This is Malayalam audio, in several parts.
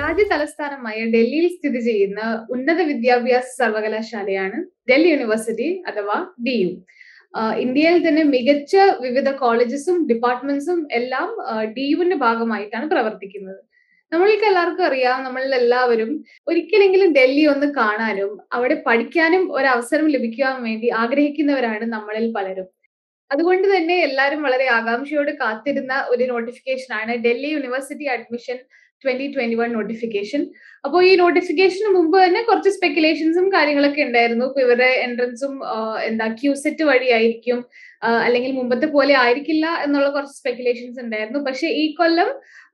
രാജ്യ തലസ്ഥാനമായ ഡൽഹിയിൽ സ്ഥിതി ചെയ്യുന്ന ഉന്നത വിദ്യാഭ്യാസ സർവകലാശാലയാണ് ഡൽഹി യൂണിവേഴ്സിറ്റി അഥവാ ഡി യു ഇന്ത്യയിൽ തന്നെ മികച്ച വിവിധ കോളേജസും ഡിപ്പാർട്ട്മെന്റ്സും എല്ലാം ഡി യുവിന്റെ ഭാഗമായിട്ടാണ് പ്രവർത്തിക്കുന്നത് നമ്മൾക്ക് എല്ലാവർക്കും അറിയാം നമ്മളിൽ എല്ലാവരും ഒരിക്കലെങ്കിലും ഡൽഹി ഒന്ന് കാണാനും അവിടെ പഠിക്കാനും ഒരു അവസരം ലഭിക്കുവാൻ വേണ്ടി ആഗ്രഹിക്കുന്നവരാണ് നമ്മളിൽ പലരും അതുകൊണ്ട് തന്നെ എല്ലാവരും വളരെ ആകാംക്ഷയോട് കാത്തിരുന്ന ഒരു നോട്ടിഫിക്കേഷൻ ആണ് Delhi university admission twenty twenty one notification അപ്പോൾ ഈ നോട്ടിഫിക്കേഷന് മുമ്പ് തന്നെ കുറച്ച് സ്പെക്കുലേഷൻസും കാര്യങ്ങളൊക്കെ ഉണ്ടായിരുന്നു ഇപ്പൊ ഇവരുടെ എൻട്രൻസും എന്താ ക്യൂസെറ്റ് വഴിയായിരിക്കും അല്ലെങ്കിൽ മുമ്പത്തെ പോലെ ആയിരിക്കില്ല എന്നുള്ള കുറച്ച് സ്പെക്കുലേഷൻസ് ഉണ്ടായിരുന്നു പക്ഷെ ഈ കൊല്ലം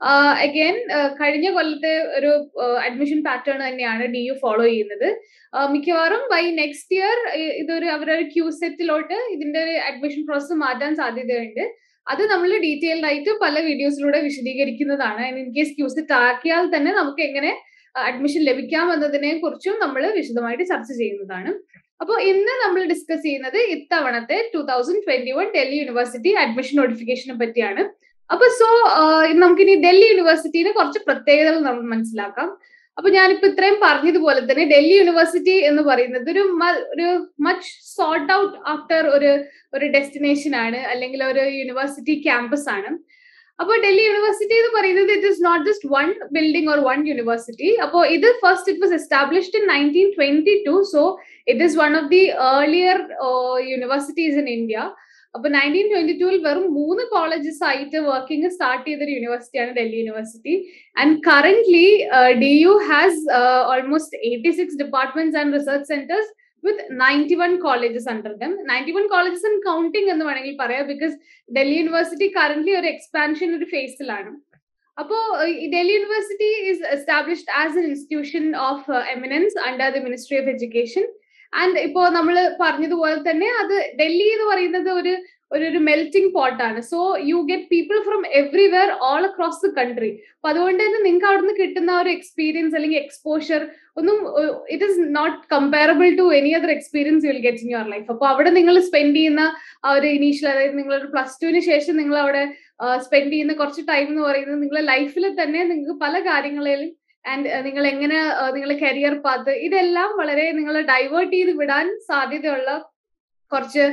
അഗൈൻ കഴിഞ്ഞ കൊല്ലത്തെ ഒരു അഡ്മിഷൻ പാറ്റേൺ തന്നെയാണ് ഡി യു ഫോളോ ചെയ്യുന്നത് മിക്കവാറും ബൈ നെക്സ്റ്റ് ഇയർ ഇതൊരു അവരൊരു ക്യൂ സെറ്റിലോട്ട് ഇതിന്റെ അഡ്മിഷൻ പ്രോസസ്സ് മാറ്റാൻ സാധ്യതയുണ്ട് അത് നമ്മൾ ഡീറ്റെയിൽഡ് ആയിട്ട് പല വീഡിയോസിലൂടെ വിശദീകരിക്കുന്നതാണ് ഇൻ കേസ് ക്യൂ സെറ്റ് ആക്കിയാൽ തന്നെ നമുക്ക് എങ്ങനെ അഡ്മിഷൻ ലഭിക്കാം എന്നതിനെ കുറിച്ചും നമ്മൾ വിശദമായിട്ട് ചർച്ച ചെയ്യുന്നതാണ് അപ്പോൾ ഇന്ന് നമ്മൾ ഡിസ്കസ് ചെയ്യുന്നത് ഇത്തവണത്തെ two thousand twenty one Delhi university admission നോട്ടിഫിക്കേഷനെ പറ്റിയാണ് അപ്പൊ സോ നമുക്കിനി ഡൽഹി യൂണിവേഴ്സിറ്റിയുടെ കുറച്ച് പ്രത്യേകതകൾ നമ്മൾ മനസ്സിലാക്കാം അപ്പൊ ഞാനിപ്പോ ഇത്രയും പറഞ്ഞതുപോലെ തന്നെ ഡൽഹി യൂണിവേഴ്സിറ്റി എന്ന് പറയുന്നത് ഒരു ഒരു മച്ച് സോർട്ട് ഔട്ട് ആഫ്റ്റർ ഒരു ഒരു ഡെസ്റ്റിനേഷൻ ആണ് അല്ലെങ്കിൽ ഒരു യൂണിവേഴ്സിറ്റി ക്യാമ്പസ് ആണ് അപ്പോൾ ഡൽഹി യൂണിവേഴ്സിറ്റി എന്ന് പറയുന്നത് it is not just one building or one university അപ്പോൾ ഇത് first it was established in nineteen twenty two so it is one of the earlier universities in India അപ്പൊ നയൻറ്റീൻ ട്വന്റി ടുവിൽ വെറും മൂന്ന് കോളേജസ് ആയിട്ട് വർക്കിംഗ് സ്റ്റാർട്ട് ചെയ്തൊരു യൂണിവേഴ്സിറ്റിയാണ് Delhi university and currently D U has almost eighty six departments and research centres with ninety one colleges under them ninety one colleges and counting എന്ന് വേണമെങ്കിൽ പറയാം ബിക്കോസ് ഡൽഹി യൂണിവേഴ്സിറ്റി കറന്റ്ലി ഒരു എക്സ്പാൻഷൻ ഒരു ഫേസിലാണ് അപ്പോ Delhi university is established as an institution of eminence under the ministry of education and ഇപ്പോ നമ്മൾ പറഞ്ഞതുപോലെ തന്നെ അത് ഡൽഹി എന്ന് പറയുന്നത് ഒരു ഒരു ഒരു മെൽറ്റിംഗ് പോട്ടാണ് so you get people from everywhere all across the country അപ്പൊ അതുകൊണ്ട് തന്നെ നിങ്ങൾക്ക് അവിടുന്ന് കിട്ടുന്ന ഒരു എക്സ്പീരിയൻസ് അല്ലെങ്കിൽ എക്സ്പോഷർ ഒന്നും it is not comparable to any other experience you will get in your life അപ്പൊ അവിടെ നിങ്ങൾ സ്പെൻഡ് ചെയ്യുന്ന ആ ഒരു ഇനീഷ്യൽ അതായത് നിങ്ങൾ ഒരു പ്ലസ് ടുവിന് ശേഷം നിങ്ങൾ അവിടെ സ്പെൻഡ് ചെയ്യുന്ന കുറച്ച് ടൈം എന്ന് പറയുന്നത് നിങ്ങളുടെ ലൈഫിൽ തന്നെ നിങ്ങൾക്ക് പല കാര്യങ്ങളിലും ആൻഡ് നിങ്ങൾ എങ്ങനെ നിങ്ങളുടെ കരിയർ പാത്ത് ഇതെല്ലാം വളരെ നിങ്ങൾ ഡൈവേർട്ട് ചെയ്ത് വിടാൻ സാധ്യതയുള്ള കുറച്ച്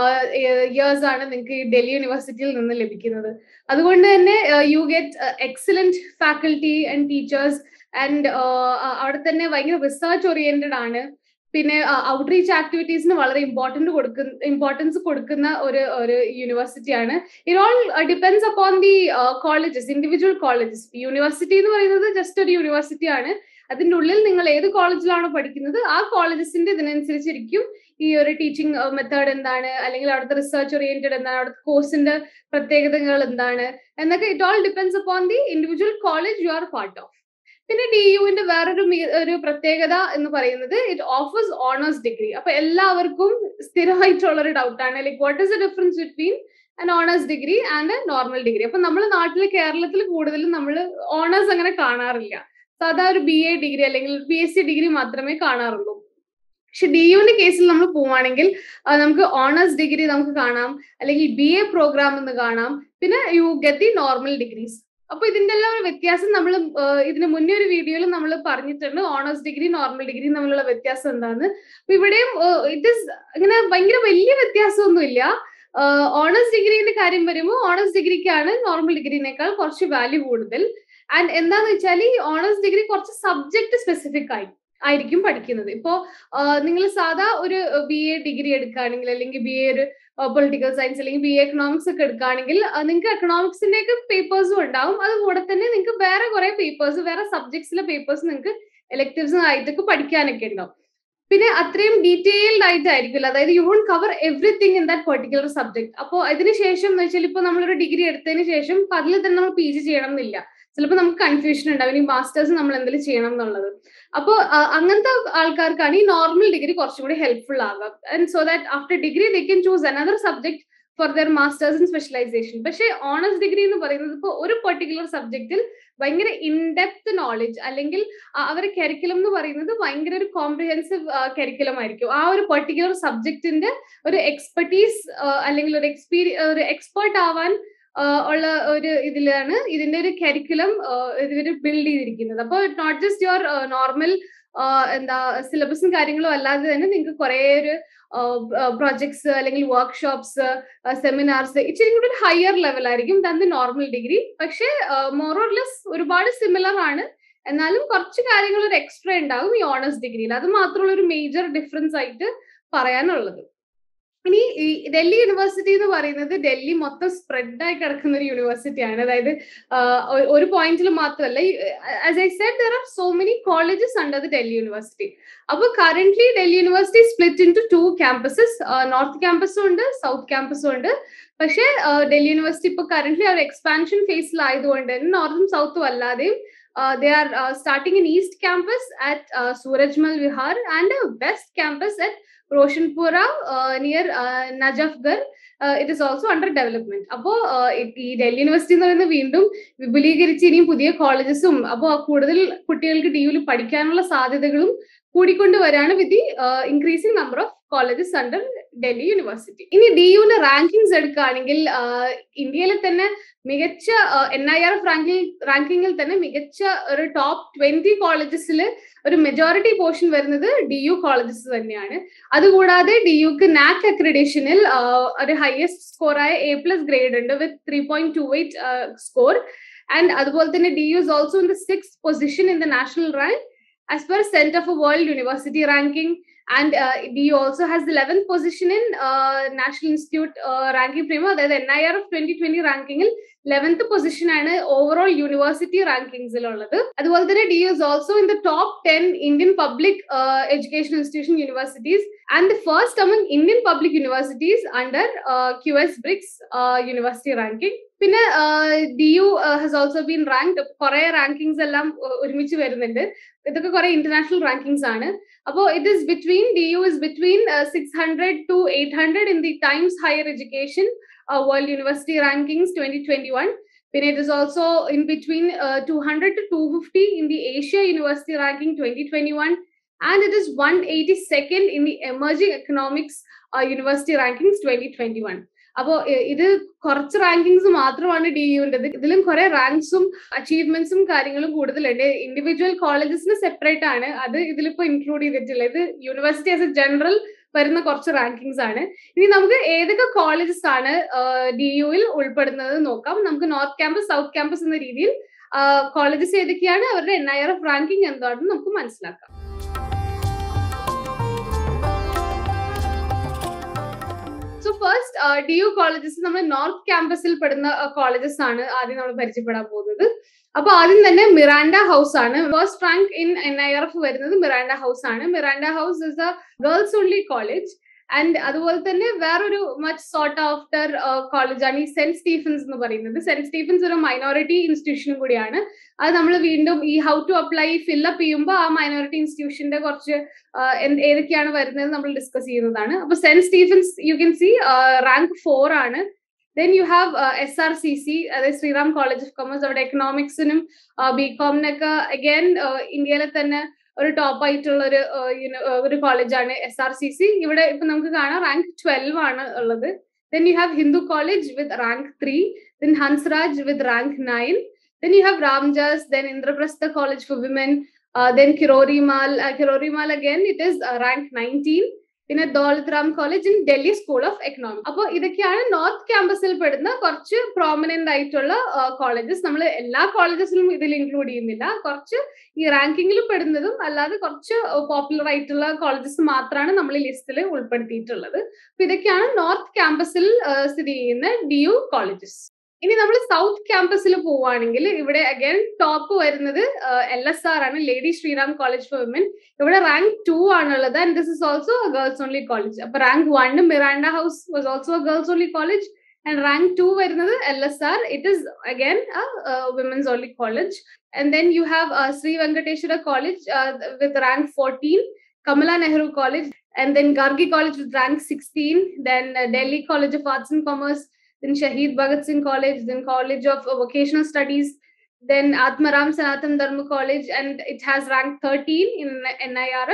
ഇയേഴ്സ് ആണ് നിങ്ങൾക്ക് ഈ ഡൽഹി യൂണിവേഴ്സിറ്റിയിൽ നിന്ന് ലഭിക്കുന്നത് അതുകൊണ്ട് തന്നെ you get excellent faculty and teachers and അവിടെ തന്നെ ഭയങ്കര റിസർച്ച് ഓറിയന്റഡ് ആണ് പിന്നെ ഔട്ട്റീച്ച് ആക്ടിവിറ്റീസിന് വളരെ ഇമ്പോർട്ടന്റ് കൊടുക്കുന്ന ഇമ്പോർട്ടൻസ് കൊടുക്കുന്ന ഒരു ഒരു യൂണിവേഴ്സിറ്റിയാണ് it all depends upon the colleges individual colleges university എന്ന് പറയുന്നത് ജസ്റ്റ് ഒരു യൂണിവേഴ്സിറ്റി ആണ് അതിന്റെ ഉള്ളിൽ നിങ്ങൾ ഏത് കോളേജിലാണോ പഠിക്കുന്നത് ആ കോളേജസിന്റെ ഇതിനനുസരിച്ചിരിക്കും ഈ ഒരു ടീച്ചിങ് മെത്തേഡ് എന്താണ് അല്ലെങ്കിൽ അവിടുത്തെ റിസർച്ച് ഓറിയന്റഡ് എന്താണ് അവിടുത്തെ കോഴ്സിന്റെ പ്രത്യേകതകൾ എന്താണ് എന്നൊക്കെ it all depends upon the individual college you are part of പിന്നെ ഡി യുവിന്റെ വേറൊരു ഒരു പ്രത്യേകത എന്ന് പറയുന്നത് ഇറ്റ് ഓഫേഴ്സ് ഓണേഴ്സ് ഡിഗ്രി അപ്പൊ എല്ലാവർക്കും സ്ഥിരമായിട്ടുള്ള ഒരു ഡൗട്ടാണ് like what is the difference between an honours degree and normal degree അപ്പൊ നമ്മൾ നാട്ടിൽ കേരളത്തിൽ കൂടുതലും നമ്മൾ ഓണേഴ്സ് അങ്ങനെ കാണാറില്ല സാധാ ഒരു ബി എ ഡിഗ്രി അല്ലെങ്കിൽ പി എസ് സി ഡിഗ്രി മാത്രമേ കാണാറുള്ളൂ പക്ഷെ ഡി യുവിന്റെ കേസിൽ നമ്മൾ പോവാണെങ്കിൽ നമുക്ക് ഓണേഴ്സ് ഡിഗ്രി നമുക്ക് കാണാം അല്ലെങ്കിൽ ബി എ പ്രോഗ്രാം എന്ന് കാണാം പിന്നെ you get the normal degrees അപ്പൊ ഇതിന്റെ എല്ലാം ഒരു വ്യത്യാസം നമ്മൾ ഇതിന് മുന്നേ ഒരു വീഡിയോയിൽ നമ്മൾ പറഞ്ഞിട്ടുണ്ട് ഓണേഴ്സ് ഡിഗ്രി നോർമൽ ഡിഗ്രി തമ്മിലുള്ള വ്യത്യാസം എന്താന്ന് അപ്പൊ ഇവിടെയും ഇറ്റ് ഇസ് ഇങ്ങനെ ഭയങ്കര വലിയ വ്യത്യാസമൊന്നുമില്ല ഓണേഴ്സ് ഡിഗ്രീന്റെ കാര്യം വരുമ്പോൾ ഓണേഴ്സ് ഡിഗ്രിക്കാണ് നോർമൽ ഡിഗ്രീനേക്കാൾ കുറച്ച് വാല്യൂ കൂടുതൽ ആൻഡ് എന്താന്ന് വെച്ചാൽ ഈ ഓണേഴ്സ് ഡിഗ്രി കുറച്ച് സബ്ജക്ട് സ്പെസിഫിക് ആയി ആയിരിക്കും പഠിക്കുന്നത് ഇപ്പോ നിങ്ങൾ സാധാ ഒരു ബി എ ഡിഗ്രി എടുക്കുകയാണെങ്കിൽ അല്ലെങ്കിൽ ബി എ ഒരു പൊളിറ്റിക്കൽ സയൻസ് അല്ലെങ്കിൽ ബി എ എക്കണോമിക്സ് ഒക്കെ എടുക്കുകയാണെങ്കിൽ നിങ്ങൾക്ക് എക്കണോമിക്സിന്റെ ഒക്കെ പേപ്പേഴ്സും ഉണ്ടാവും അതുകൂടെ തന്നെ നിങ്ങൾക്ക് വേറെ കുറെ പേപ്പേഴ്സ് വേറെ സബ്ജക്ട്സിലെ പേപ്പേഴ്സ് നിങ്ങൾക്ക് എലക്ടീവ്സ് ആയിട്ടൊക്കെ പഠിക്കാനൊക്കെ ഉണ്ടാവും പിന്നെ അത്രയും ഡീറ്റെയിൽഡ് ആയിട്ടായിരിക്കില്ല അതായത് you won't cover everything in that particular subject അപ്പോൾ അതിന് ശേഷം എന്ന് വെച്ചാൽ ഇപ്പോൾ നമ്മളൊരു ഡിഗ്രി എടുത്തതിന് ശേഷം അതിൽ തന്നെ നമ്മൾ പി ജി ചെയ്യണം എന്നില്ല ചിലപ്പോൾ നമുക്ക് കൺഫ്യൂഷൻ ഉണ്ടാവും ഈ മാസ്റ്റേഴ്സ് നമ്മൾ എന്തെങ്കിലും ചെയ്യണം എന്നുള്ളത് അപ്പോൾ അങ്ങനത്തെ ആൾക്കാർക്കാണ് ഈ നോർമൽ ഡിഗ്രി കുറച്ചും കൂടി ഹെൽപ്ഫുൾ ആകുക and so that after degree they can choose another subject for their masters in specialisation പക്ഷേ ഓണേഴ്സ് ഡിഗ്രി എന്ന് പറയുന്നത് ഇപ്പോൾ ഒരു പെർട്ടിക്കുലർ സബ്ജക്റ്റിൽ ഭയങ്കര ഇൻഡെപ്ത് നോളജ് അല്ലെങ്കിൽ അവരുടെ കരിക്കുലം എന്ന് പറയുന്നത് ഭയങ്കര ഒരു കോംപ്രിഹെൻസീവ് കരിക്കുലം ആയിരിക്കും ആ ഒരു പെർട്ടിക്കുലർ സബ്ജക്റ്റിന്റെ ഒരു എക്സ്പെർട്ടീസ് അല്ലെങ്കിൽ ഒരു എക്സ്പീരിയ ഒരു എക്സ്പേർട്ട് ആവാൻ ഉള്ള ഒരു ഇതിലാണ് ഇതിന്റെ ഒരു കരിക്കുലം ഇവർ ബിൽഡ് ചെയ്തിരിക്കുന്നത് അപ്പോൾ നോട്ട് ജസ്റ്റ് യുവർ നോർമൽ എന്താ സിലബസും കാര്യങ്ങളും അല്ലാതെ തന്നെ നിങ്ങൾക്ക് കുറെ ഒരു പ്രോജക്ട്സ് അല്ലെങ്കിൽ വർക്ക്ഷോപ്സ് സെമിനാർസ് ഇച്ചിരി കൂടി ഒരു ഹയർ ലെവൽ ആയിരിക്കും ദാൻ ദി നോർമൽ ഡിഗ്രി പക്ഷേ മോർ ഓർ ലെസ് ഒരുപാട് സിമിലർ ആണ് എന്നാലും കുറച്ച് കാര്യങ്ങൾ ഒരു എക്സ്ട്രാ ഉണ്ടാവും ഈ ഓണേഴ്സ് ഡിഗ്രിയിൽ അത് മാത്രമുള്ള ഒരു മേജർ ഡിഫറൻസ് ആയിട്ട് പറയാനുള്ളത് ഇനി ഈ ഡൽഹി യൂണിവേഴ്സിറ്റി എന്ന് പറയുന്നത് ഡൽഹി മൊത്തം സ്പ്രെഡ് ആയി കിടക്കുന്ന ഒരു യൂണിവേഴ്സിറ്റിയാണ് അതായത് ഒരു പോയിന്റിൽ മാത്രമല്ല as I said there are so many colleges under the Delhi University അപ്പോൾ currently Delhi University split in two two campuses north ക്യാമ്പസും ഉണ്ട് സൗത്ത് ക്യാമ്പസും ഉണ്ട് പക്ഷേ ഡൽഹി യൂണിവേഴ്സിറ്റി ഇപ്പോൾ കറന്റ്ലി അവർ എക്സ്പാൻഷൻ ഫേസിലായതുകൊണ്ട് തന്നെ നോർത്തും സൗത്തും അല്ലാതെയും they are starting in east campus at Surajmal Vihar and west campus at Roshanpura near Najafgarh it is also under development അപ്പോ ഈ ഡൽഹി യൂണിവേഴ്സിറ്റി എന്ന് പറയുന്നത് വീണ്ടും വിപുലീകരിച്ച് ഇനിയും പുതിയ കോളേജസും അപ്പോൾ കൂടുതൽ കുട്ടികൾക്ക് ഡി യുവിൽ പഠിക്കാനുള്ള സാധ്യതകളും കൂടിക്കൊണ്ട് വരാണ് with the increasing number of colleges under Delhi University ഇനി ഡി യുവിന്റെ റാങ്കിങ്സ് എടുക്കുകയാണെങ്കിൽ ഇന്ത്യയിലെ തന്നെ മികച്ച N I R F ranking റാങ്കിങ്ങിൽ തന്നെ മികച്ച ഒരു ടോപ്പ് ട്വന്റി കോളേജസിൽ ഒരു മെജോറിറ്റി പോർഷൻ വരുന്നത് ഡി യു കോളേജസ് തന്നെയാണ് അതുകൂടാതെ ഡി യുക്ക് നാക് അക്രഡേഷനിൽ ഒരു ഹയസ്റ്റ് സ്കോറായ എ പ്ലസ് ഗ്രേഡ് ഉണ്ട് with three point two eight score and അതുപോലെ തന്നെ D U is also in the six position in the national rank as per Center for World University Ranking, and uh, DU also has the 11th position in uh, National Institute uh, ranking prima, അതായത് N I R F twenty twenty റാങ്കിങ്ങിൽ ലെവൻത്ത് പൊസിഷൻ ആണ് ഓവറോൾ യൂണിവേഴ്സിറ്റി റാങ്കിങ്സിൽ ഉള്ളത് അതുപോലെ തന്നെ D is also in the top ten Indian public education institution universities and the first among Indian public universities under Q S BRICS university ranking പിന്നെ D U has also been ranked കുറെ റാങ്കിങ്സ് എല്ലാം ഒരുമിച്ച് വരുന്നുണ്ട് ഇതൊക്കെ കുറെ ഇന്റർനാഷണൽ റാങ്കിങ്സ് ആണ് അപ്പോൾ it is between D U is between six hundred to eight hundred in the Times Higher Education World University rankings twenty twenty one പിന്നെ it is also in between two hundred to two fifty in the Asia University Ranking twenty twenty one and it is one eighty second in the emerging economics university rankings twenty twenty one അപ്പോ ഇത് കുറച്ച് റാങ്കിങ്സ് മാത്രമാണ് ഡി യുവിൻ്റെത് ഇതിലും കുറെ റാങ്ക്സും അച്ചീവ്മെന്റ്സും കാര്യങ്ങളും കൂടുതലുണ്ട് ഇൻഡിവിജ്വൽ കോളേജസിന് സെപ്പറേറ്റ് ആണ് അത് ഇതിലിപ്പോ ഇൻക്ലൂഡ് ചെയ്തിട്ടില്ല ഇത് യൂണിവേഴ്സിറ്റി ആസ് എ ജനറൽ വരുന്ന കുറച്ച് റാങ്കിങ്സ് ആണ് ഇനി നമുക്ക് ഏതൊക്കെ കോളേജസ് ആണ് ഡി യുവിൽ ഉൾപ്പെടുന്നത് നോക്കാം നമുക്ക് നോർത്ത് ക്യാമ്പസ് സൗത്ത് ക്യാമ്പസ് എന്ന രീതിയിൽ കോളേജസ് ഏതൊക്കെയാണ് അവരുടെ N I R F ranking എന്താണെന്ന് നമുക്ക് മനസ്സിലാക്കാം so first D U colleges നമ്മൾ നോർത്ത് ക്യാമ്പസിൽ പെടുന്ന കോളേജസ് ആണ് ആദ്യം നമ്മൾ പരിചയപ്പെടാൻ പോകുന്നത് അപ്പൊ ആദ്യം തന്നെ മിറാൻഡ ഹൗസ് ആണ് first rank in N I R F വരുന്നത് മിറാൻഡ ഹൗസ് ആണ് Miranda House is a girls only college and അതുപോലെ തന്നെ വേറൊരു മച്ച് സോർട്ട് ആഫ്റ്റർ കോളേജാണ് ഈ സെന്റ് സ്റ്റീഫൻസ് എന്ന് പറയുന്നത് സെന്റ് സ്റ്റീഫൻസ് ഒരു മൈനോറിറ്റി ഇൻസ്റ്റിറ്റ്യൂഷൻ കൂടിയാണ് അത് നമ്മൾ വീണ്ടും ഈ ഹൗ ടു അപ്ലൈ ഫില്ലപ്പ് ചെയ്യുമ്പോൾ ആ മൈനോറിറ്റി ഇൻസ്റ്റിറ്റ്യൂഷന്റെ കുറച്ച് ഏതൊക്കെയാണ് വരുന്നത് നമ്മൾ ഡിസ്കസ് ചെയ്യുന്നതാണ് അപ്പൊ Saint Stephen's you can see rank four ആണ് then you have S R C C അതായത് ശ്രീറാം കോളേജ് ഓഫ് കൊമേഴ്സ് അവിടെ എക്കണോമിക്സിനും ബി കോമിനൊക്കെ അഗൈൻ ഇന്ത്യയിലെ തന്നെ ഒരു ടോപ്പ് ആയിട്ടുള്ള ഒരു ഒരു കോളേജാണ് എസ് ആർ സി സി ഇവിടെ ഇപ്പൊ നമുക്ക് കാണാം റാങ്ക് ട്വൽവ് ആണ് ഉള്ളത് then you have Hindu college with rank three then Hansraj with rank nine then you have Ramjas then Indraprastha college for women then Kirorimal Kirorimal again it is rank nineteen പിന്നെ Daulat Ram college in Delhi school of economics അപ്പോൾ ഇതൊക്കെയാണ് നോർത്ത് ക്യാമ്പസിൽ പെടുന്ന കുറച്ച് പ്രോമിനന്റ് ആയിട്ടുള്ള കോളേജസ് നമ്മൾ എല്ലാ കോളേജസിലും ഇതിൽ ഇൻക്ലൂഡ് ചെയ്യുന്നില്ല കുറച്ച് ഈ റാങ്കിങ്ങിൽ പെടുന്നതും അല്ലാതെ കുറച്ച് പോപ്പുലർ ആയിട്ടുള്ള കോളേജസ് മാത്രമാണ് നമ്മൾ ഈ ലിസ്റ്റിൽ ഉൾപ്പെടുത്തിയിട്ടുള്ളത് അപ്പൊ ഇതൊക്കെയാണ് നോർത്ത് ക്യാമ്പസിൽ സ്ഥിതി ചെയ്യുന്ന ഡി യു കോളേജസ് ഇനി നമ്മൾ സൗത്ത് ക്യാമ്പസിൽ പോവുകയാണെങ്കിൽ ഇവിടെ അഗൈൻ ടോപ്പ് വരുന്നത് എൽ എസ് ആർ ആണ് lady Shriram college for women ഇവിടെ റാങ്ക് ടു ആണുള്ളത് and this is also girls only college അപ്പൊ rank one Miranda House was also girls only college and rank two വരുന്നത് L S R it is again women's only college and then you have Sri Venkateswara college with rank fourteen Kamala Nehru College, and then Gargi College with rank 16, then uh, Delhi College of Arts and Commerce, then Shahid Bhagat Singh College, then College of uh, Vocational Studies, then Atmaram Sanatan Dharma College, and it has rank 13 in NIRF.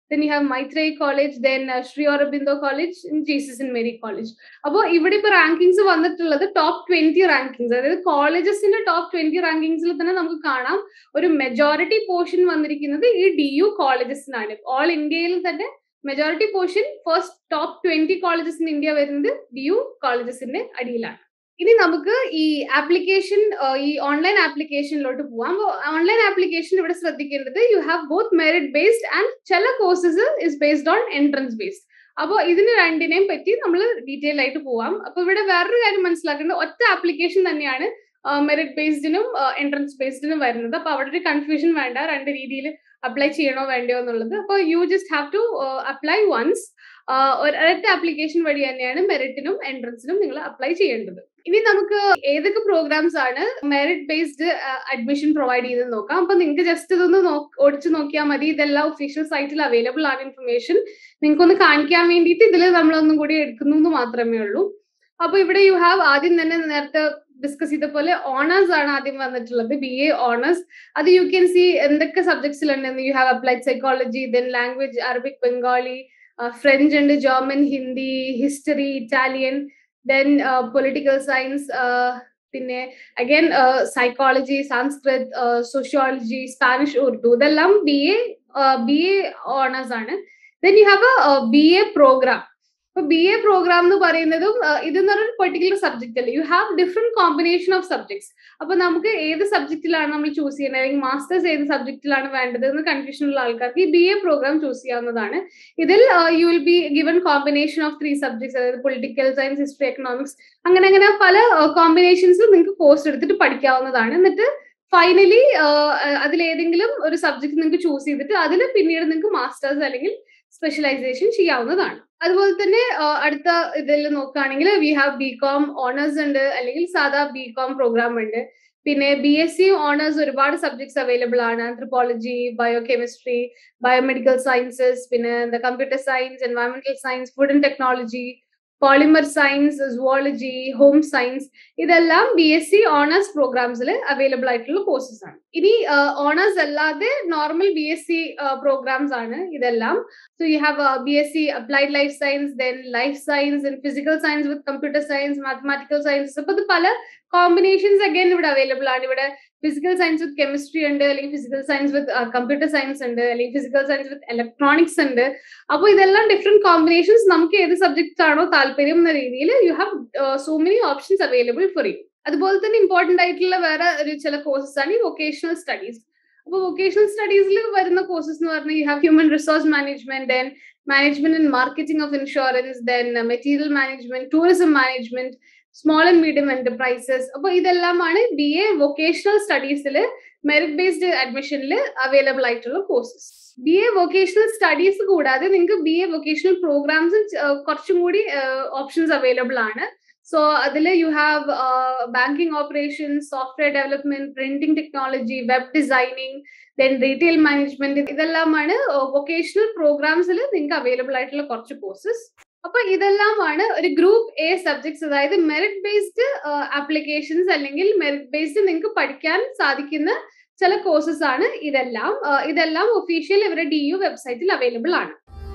then you have Maitreyi College, then uh, Sri Aurobindo College, and Jesus and Mary College. അപ്പോൾ ഇവിടെ ഇപ്പൊ റാങ്കിങ്സ് വന്നിട്ടുള്ളത് ടോപ്പ് ട്വന്റി റാങ്കിങ്സ് അതായത് കോളേജസിന്റെ ടോപ്പ് ട്വന്റി റാങ്കിങ്സിൽ തന്നെ നമുക്ക് കാണാം ഒരു മെജോറിറ്റി പോർഷൻ വന്നിരിക്കുന്നത് ഈ ഡി യു കോളേജസിനാണ് ഓൾ ഇന്ത്യയിൽ തന്നെ majority portion first top twenty colleges in India വരുന്നത് ഡി യു കോളേജസിന്റെ അടിയിലാണ് ഇനി നമുക്ക് ഈ ആപ്ലിക്കേഷൻ ഈ ഓൺലൈൻ ആപ്ലിക്കേഷനിലോട്ട് പോവാം ഓൺലൈൻ ആപ്ലിക്കേഷൻ ഇവിടെ ശ്രദ്ധിക്കേണ്ടത് you have both merit based and ചില courses is based on entrance based അപ്പോൾ ഇതിന് രണ്ടിനെയും പറ്റി നമ്മൾ ഡീറ്റെയിൽ ആയിട്ട് പോവാം അപ്പൊ ഇവിടെ വേറൊരു കാര്യം മനസ്സിലാക്കേണ്ടത് ഒറ്റ ആപ്ലിക്കേഷൻ തന്നെയാണ് മെറിറ്റ് ബേസ്ഡിനും എൻട്രൻസ് ബേസ്ഡിനും വരുന്നത് അപ്പൊ അവിടെ ഒരു കൺഫ്യൂഷൻ വേണ്ട രണ്ട് രീതിയിൽ അപ്ലൈ ചെയ്യണോ വേണ്ടയോ എന്നുള്ളത് അപ്പോൾ you just have to apply once ഒരൊറ്റ ആപ്ലിക്കേഷൻ വഴി തന്നെയാണ് മെറിറ്റിനും എൻട്രൻസിനും നിങ്ങൾ അപ്ലൈ ചെയ്യേണ്ടത് ഇനി നമുക്ക് ഏതൊക്കെ പ്രോഗ്രാംസ് ആണ് മെറിറ്റ് ബേസ്ഡ് അഡ്മിഷൻ പ്രൊവൈഡ് ചെയ്ത് നോക്കാം അപ്പൊ നിങ്ങൾക്ക് ജസ്റ്റ് ഇതൊന്ന് ഓടിച്ചു നോക്കിയാൽ മതി ഇതെല്ലാം ഒഫീഷ്യൽ സൈറ്റിൽ അവൈലബിൾ ആണ് ഇൻഫർമേഷൻ നിങ്ങൾക്ക് ഒന്ന് കാണിക്കാൻ വേണ്ടിയിട്ട് ഇതിൽ നമ്മളൊന്നും കൂടി എടുക്കുന്നു എന്ന് മാത്രമേ ഉള്ളൂ അപ്പൊ ഇവിടെ യു ഹാവ് ആദ്യം തന്നെ നേരത്തെ ഡിസ്കസ് ചെയ്ത പോലെ ഓണേഴ്സ് ആണ് ആദ്യം വന്നിട്ടുള്ളത് ബി എ ഓണേഴ്സ് അത് യു ക്യാൻ സി എന്തൊക്കെ സബ്ജക്ട്സിലുണ്ടെന്ന് you have applied psychology then language Arabic Bengali French ഉണ്ട് German Hindi history Italian then political science പിന്നെ again psychology Sanskrit sociology Spanish Urdu ഇതെല്ലാം B A B A honours ആണ് then you have A B A program ഇപ്പൊ ബി എ പ്രോഗ്രാം എന്ന് പറയുന്നതും ഇത് എന്ന് പറഞ്ഞ പെർട്ടിക്കുലർ സബ്ജക്റ്റ് അല്ല you have different combination of subjects അപ്പൊ നമുക്ക് ഏത് സബ്ജക്റ്റിലാണ് നമ്മൾ ചൂസ് ചെയ്യുന്നത് അല്ലെങ്കിൽ മാസ്റ്റേഴ്സ് ഏത് സബ്ജക്റ്റിലാണ് വേണ്ടത് എന്ന് കൺഫ്യൂഷൻ ഉള്ള ആൾക്കാർക്ക് ഈ ബി എ പ്രോഗ്രാം ചൂസ് ചെയ്യാവുന്നതാണ് ഇതിൽ you will be given combination of three subjects അതായത് പൊളിറ്റിക്കൽ സയൻസ് ഹിസ്റ്ററി എക്കണോമിക്സ് അങ്ങനെ അങ്ങനെ പല കോമ്പിനേഷൻസിൽ നിങ്ങൾക്ക് കോഴ്സ് എടുത്തിട്ട് പഠിക്കാവുന്നതാണ് എന്നിട്ട് ഫൈനലി അതിലേതെങ്കിലും ഒരു സബ്ജക്ട് നിങ്ങൾക്ക് ചൂസ് ചെയ്തിട്ട് അതിൽ പിന്നീട് നിങ്ങൾക്ക് മാസ്റ്റേഴ്സ് അല്ലെങ്കിൽ സ്പെഷ്യലൈസേഷൻ ചെയ്യാവുന്നതാണ് അതുപോലെ തന്നെ അടുത്ത ഇതിൽ നോക്കുകയാണെങ്കിൽ we have B com honours ഉണ്ട് അല്ലെങ്കിൽ സാധാ ബി കോം പ്രോഗ്രാം ഉണ്ട് പിന്നെ ബി എസ് സി ഓണേഴ്സ് ഒരുപാട് സബ്ജക്ട്സ് അവൈലബിൾ ആണ് anthropology bio chemistry biomedical sciences പിന്നെ എന്താ computer science environmental science food and technology polymer science zoology home science ഇതെല്ലാം ബി എസ് സി ഓണേഴ്സ് പ്രോഗ്രാംസിൽ അവൈലബിൾ ആയിട്ടുള്ള കോഴ്സസ് ആണ് ഇനി ഓണേഴ്സ് അല്ലാതെ normal B S C programs ആണ് ഇതെല്ലാം so you have B S C applied life science then life science and physical science with computer science mathematical science അപ്പൊ ഇത് പല കോമ്പിനേഷൻസ് അഗൈൻ ഇവിടെ അവൈലബിൾ ആണ് ഇവിടെ ഫിസിക്കൽ സയൻസ് വിത്ത് കെമിസ്ട്രി ഉണ്ട് അല്ലെങ്കിൽ physical science with computer science ഉണ്ട് അല്ലെങ്കിൽ ഫിസിക്കൽ സയൻസ് വിത്ത് ഇലക്ട്രോണിക്സ് ഉണ്ട് അപ്പോൾ ഇതെല്ലാം ഡിഫറെന്റ് കോമ്പിനേഷൻസ് നമുക്ക് ഏത് സബ്ജക്ട്സ് ആണോ താല്പര്യം എന്ന രീതിയിൽ you have so many options available for you അതുപോലെ തന്നെ ഇമ്പോർട്ടന്റ് ആയിട്ടുള്ള വേറെ ഒരു ചില കോഴ്സസ് ആണ് ഈ വൊക്കേഷണൽ സ്റ്റഡീസ് അപ്പോൾ വൊക്കേഷണൽ സ്റ്റഡീസിൽ വരുന്ന കോഴ്സസ് എന്ന് പറഞ്ഞാൽ you have human resource management then management and marketing of insurance then material management tourism management small and medium enterprises അപ്പോൾ ഇതെല്ലാമാണ് ബി എ വൊക്കേഷണൽ സ്റ്റഡീസിൽ മെറിറ്റ് ബേസ്ഡ് അഡ്മിഷനിൽ അവൈലബിൾ ആയിട്ടുള്ള courses B A vocational studies കൂടാതെ നിങ്ങൾക്ക് ബി എ വൊക്കേഷണൽ പ്രോഗ്രാംസ് കുറച്ചും കൂടി ഓപ്ഷൻസ് അവൈലബിൾ ആണ് സോ അതിൽ you have banking operations software development printing technology web designing then retail management ഇതെല്ലാമാണ് വൊക്കേഷണൽ പ്രോഗ്രാംസിൽ നിങ്ങൾക്ക് അവൈലബിൾ ആയിട്ടുള്ള കുറച്ച് കോഴ്സസ് അപ്പൊ ഇതെല്ലാമാണ് ഒരു ഗ്രൂപ്പ് എ സബ്ജക്ട്സ് അതായത് മെറിറ്റ് ബേസ്ഡ് ആപ്ലിക്കേഷൻസ് അല്ലെങ്കിൽ മെറിറ്റ് ബേസ്ഡ് നിങ്ങൾക്ക് പഠിക്കാൻ സാധിക്കുന്ന ചില കോഴ്സസ് ആണ് ഇതെല്ലാം ഇതെല്ലാം ഒഫീഷ്യൽ ഇവരുടെ ഡി യു വെബ്സൈറ്റിൽ അവൈലബിൾ ആണ്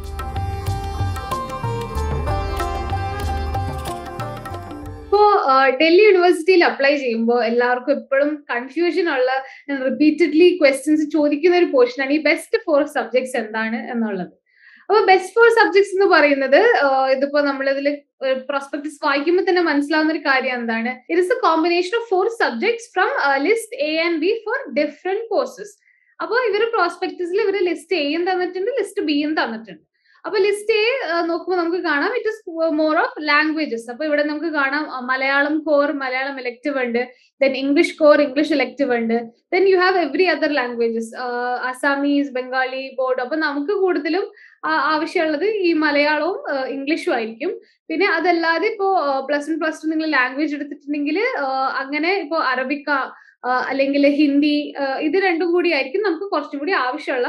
ഇപ്പോ ഡൽഹി യൂണിവേഴ്സിറ്റിയിൽ അപ്ലൈ ചെയ്യുമ്പോൾ എല്ലാവർക്കും എപ്പോഴും കൺഫ്യൂഷൻ ഉള്ള റിപ്പീറ്റഡ്ലി ക്വസ്റ്റ്യൻസ് ചോദിക്കുന്ന ഒരു പോർഷനാണ് ഈ ബെസ്റ്റ് ഫോർ സബ്ജക്ട്സ് എന്താണ് എന്നുള്ളത് അപ്പൊ ബെസ്റ്റ് ഫോർ സബ്ജക്ട്സ് എന്ന് പറയുന്നത് ഇതിപ്പോ നമ്മൾ ഇതിൽ പ്രോസ്പെക്ടസ് വായിക്കുമ്പോൾ തന്നെ മനസ്സിലാവുന്ന ഒരു കാര്യം എന്താണ് it is a combination of four subjects from list A and B four different courses അപ്പോൾ ഇവർ പ്രോസ്പെക്ടസിൽ ഇവർ ലിസ്റ്റ് എയും തന്നിട്ടുണ്ട് ലിസ്റ്റ് ബിയും തന്നിട്ടുണ്ട് അപ്പൊ ലിസ്റ്റ് എ നോക്കുമ്പോൾ നമുക്ക് കാണാം it is more of languages അപ്പൊ ഇവിടെ നമുക്ക് കാണാം മലയാളം കോർ മലയാളം എലക്റ്റീവ് ഉണ്ട് then English core English elective ഉണ്ട് then you have every other languages Assamese Bengali Bodo അപ്പൊ നമുക്ക് കൂടുതലും ആവശ്യമുള്ളത് ഈ മലയാളവും ഇംഗ്ലീഷും ആയിരിക്കും പിന്നെ അതല്ലാതെ ഇപ്പോ പ്ലസ് വൺ പ്ലസ് ടു നിങ്ങൾ ലാംഗ്വേജ് എടുത്തിട്ടുണ്ടെങ്കിൽ അങ്ങനെ ഇപ്പോ അറബിക്ക അല്ലെങ്കിൽ ഹിന്ദി ഇത് രണ്ടും കൂടി ആയിരിക്കും നമുക്ക് കുറച്ചും കൂടി ആവശ്യമുള്ള